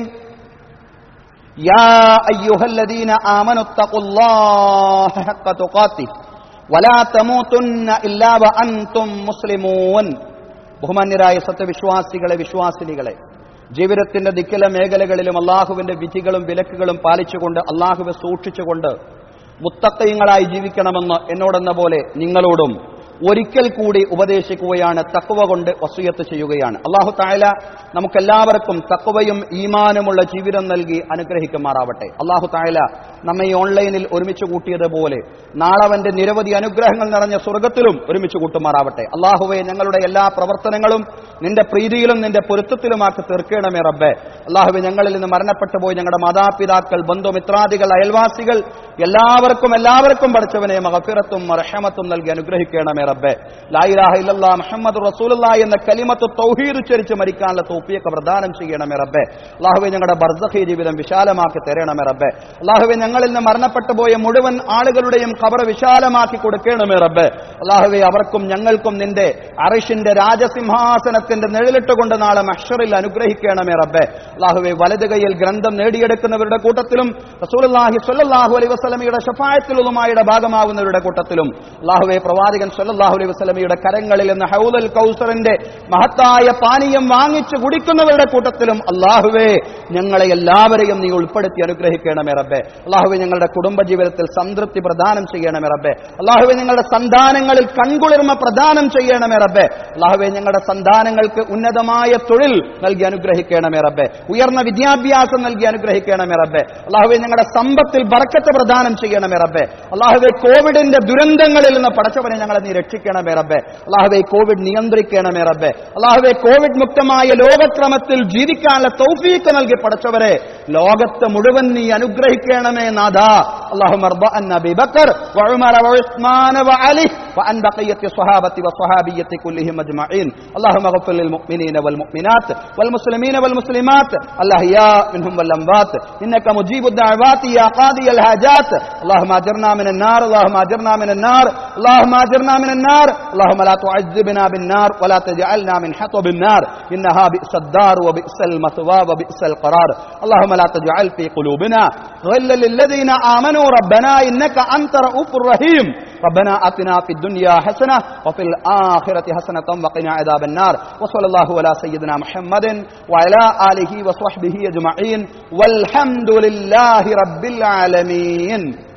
يا أيها الذين آمنوا اتقوا الله حق تقاته ولا تموتن إلا وأنتم مسلمون ബഹുമാന്യരായ സത്യവിശ്വാസികളെ വിശ്വാസിനികളെ ജീവിതത്തിന്റെ ദിക്കില മേഖലകളിലും അള്ളാഹുവിന്റെ വിധികളും വിലക്കുകളും പാലിച്ചുകൊണ്ട് അള്ളാഹുവെ സൂക്ഷിച്ചുകൊണ്ട് മുത്തക്കയങ്ങളായി ജീവിക്കണമെന്ന് എന്നോടെന്ന പോലെ നിങ്ങളോടും ഒരിക്കൽ കൂടി ഉപദേശിക്കുകയാണ് തക്കുവ കൊണ്ട് വസൂയത്ത് ചെയ്യുകയാണ് അള്ളാഹു തായാല നമുക്കെല്ലാവർക്കും തക്കുവയും ഈമാനുമുള്ള ജീവിതം നൽകി അനുഗ്രഹിക്കുമാറാവട്ടെ അള്ളാഹു തായാല നമ്മെ ഈ ഓൺലൈനിൽ ഒരുമിച്ച് കൂട്ടിയതുപോലെ നാളവന്റെ നിരവധി അനുഗ്രഹങ്ങൾ നിറഞ്ഞ സ്വർഗത്തിലും ഒരുമിച്ച് കൂട്ടുമാറാവട്ടെ അള്ളാഹുവെ ഞങ്ങളുടെ എല്ലാ പ്രവർത്തനങ്ങളും നിന്റെ പ്രീതിയിലും നിന്റെ പൊരുത്തത്തിലുമാക്കി തീർക്കണമേ റബ്ബെ അള്ളാഹുവെ ഞങ്ങളിൽ നിന്ന് മരണപ്പെട്ടു പോയി ഞങ്ങളുടെ മാതാപിതാക്കൾ ബന്ധുമിത്രാദികൾ അയൽവാസികൾ എല്ലാവർക്കും എല്ലാവർക്കും പഠിച്ചവനെ മഹഫിറത്തും റഹമത്തും നൽകി അനുഗ്രഹിക്കണമേ റബ്ബെ ലായിലാഹ ഇല്ലല്ലാ മുഹമ്മദ് റസൂലുള്ള എന്ന കലിമത്ത് തൗഹീദ് ഉച്ചരിച്ച് മരിക്കാനുള്ള തോപ്പിയൊക്കെ പ്രദാനം ചെയ്യണമേ റബ്ബെ അള്ളാഹുവെ ഞങ്ങളുടെ ബർസഖി ജീവിതം വിശാലമാക്കി തരണമേ റബ്ബെ അള്ളാഹുവെ ഞങ്ങളിൽ നിന്ന് മരണപ്പെട്ടു പോയ മുഴുവൻ ആളുകളുടെയും ഖബർ വിശാലമാക്കി കൊടുക്കണമേ റബ്ബെ അള്ളാഹുവെ അവർക്കും ഞങ്ങൾക്കും നിന്റെ അറിഷിന്റെ രാജസിംഹാസനത്തിന്റെ നിഴലിട്ടുകൊണ്ട് നാളെ മഹ്ഷറിൽ അനുഗ്രഹിക്കണമേ റബ്ബെ അള്ളാഹുവെ വലത് കൈയിൽ ഗ്രന്ഥം നേടിയെടുക്കുന്നവരുടെ കൂട്ടത്തിലും റസൂലുള്ളാഹി സ്വല്ലല്ലാഹു അലൈഹി വസല്ലമയുടെ ഷഫായത്തിലുമായുടെ ഭാഗമാകുന്നവരുടെ കൂട്ടത്തിലും അള്ളാഹുവെ പ്രവാചകൻ സ്വല്ലല്ലാഹു അലൈഹി വസല്ലമയുടെ കരങ്ങളിൽ നിന്ന് ഹൗദൽ കൗസറിന്റെ മഹത്തായ പാനീയം വാങ്ങിച്ചു കുടിക്കുന്നവരുടെ കൂട്ടത്തിലും അള്ളാഹുവെ ഞങ്ങളെ എല്ലാവരെയും നീ ഉൾപ്പെടുത്തി അനുഗ്രഹിക്കണമേ റബ്ബെ അള്ളാഹുവെ ഞങ്ങളുടെ കുടുംബജീവിതത്തിൽ സംതൃപ്തി പ്രദാനം ചെയ്യണമേ റബ്ബെ അള്ളാഹുവെ ഞങ്ങളുടെ സന്താനങ്ങളിൽ കൺകുളിർമ പ്രദാനം ചെയ്യണമേ റബ്ബെ അള്ളാഹുവെ ഞങ്ങളുടെ സന്താനങ്ങൾക്ക് ഉന്നതമായ തൊഴിൽ നൽകി അനുഗ്രഹിക്കണമേ റബ്ബെ ഉയർന്ന വിദ്യാഭ്യാസം നൽകി അനുഗ്രഹിക്കണമേ റബ്ബെ അള്ളാഹുവെ ഞങ്ങളുടെ സമ്പത്തിൽ ബറക്കത്ത് പ്രദാനം ചെയ്യണമേ റബ്ബെ അള്ളാഹുവെ കോവിഡിന്റെ ദുരന്തങ്ങളിൽ നിന്ന് പടച്ചവനെ ഞങ്ങളെ നീ രക്ഷിക്കണമേ റബ്ബെ അള്ളാഹുവെ കോവിഡ് നിയന്ത്രിക്കണമേ റബ്ബെ അള്ളാഹുവെ കോവിഡ് മുക്തമായ ലോകക്രമത്തിൽ ജീവിക്കാനുള്ള തൗഫീക്ക് നൽകി പടച്ചവരെ ലോകത്ത് മുഴുവൻ നീ അനുഗ്രഹിക്കണമേ നാഥ اللهم ارض عن ابي بكر وعمر وعثمان وعلي وعن بقيه الصحابه والصحابيه كلهم اجمعين اللهم اغفر للمؤمنين والمؤمنات والمسلمين والمسلمات الاحياء منهم والاموات انك مجيب الدعوات يا قاضي الحاجات اللهم اجرنا من النار اللهم اجرنا من النار اللهم اجرنا من النار اللهم لا تعذبنا بالنار ولا تجعلنا من حطب النار انها بئس الدار وبئس المثوى وبئس القرار اللهم لا تجعل في قلوبنا غلا للذين امنوا ربنا انك انت رؤوف رحيم ربنا اتنا في الدنيا حسنه وفي الاخره حسنه وقنا عذاب النار وصلى الله على سيدنا محمد وعلى اله وصحبه اجمعين والحمد لله رب العالمين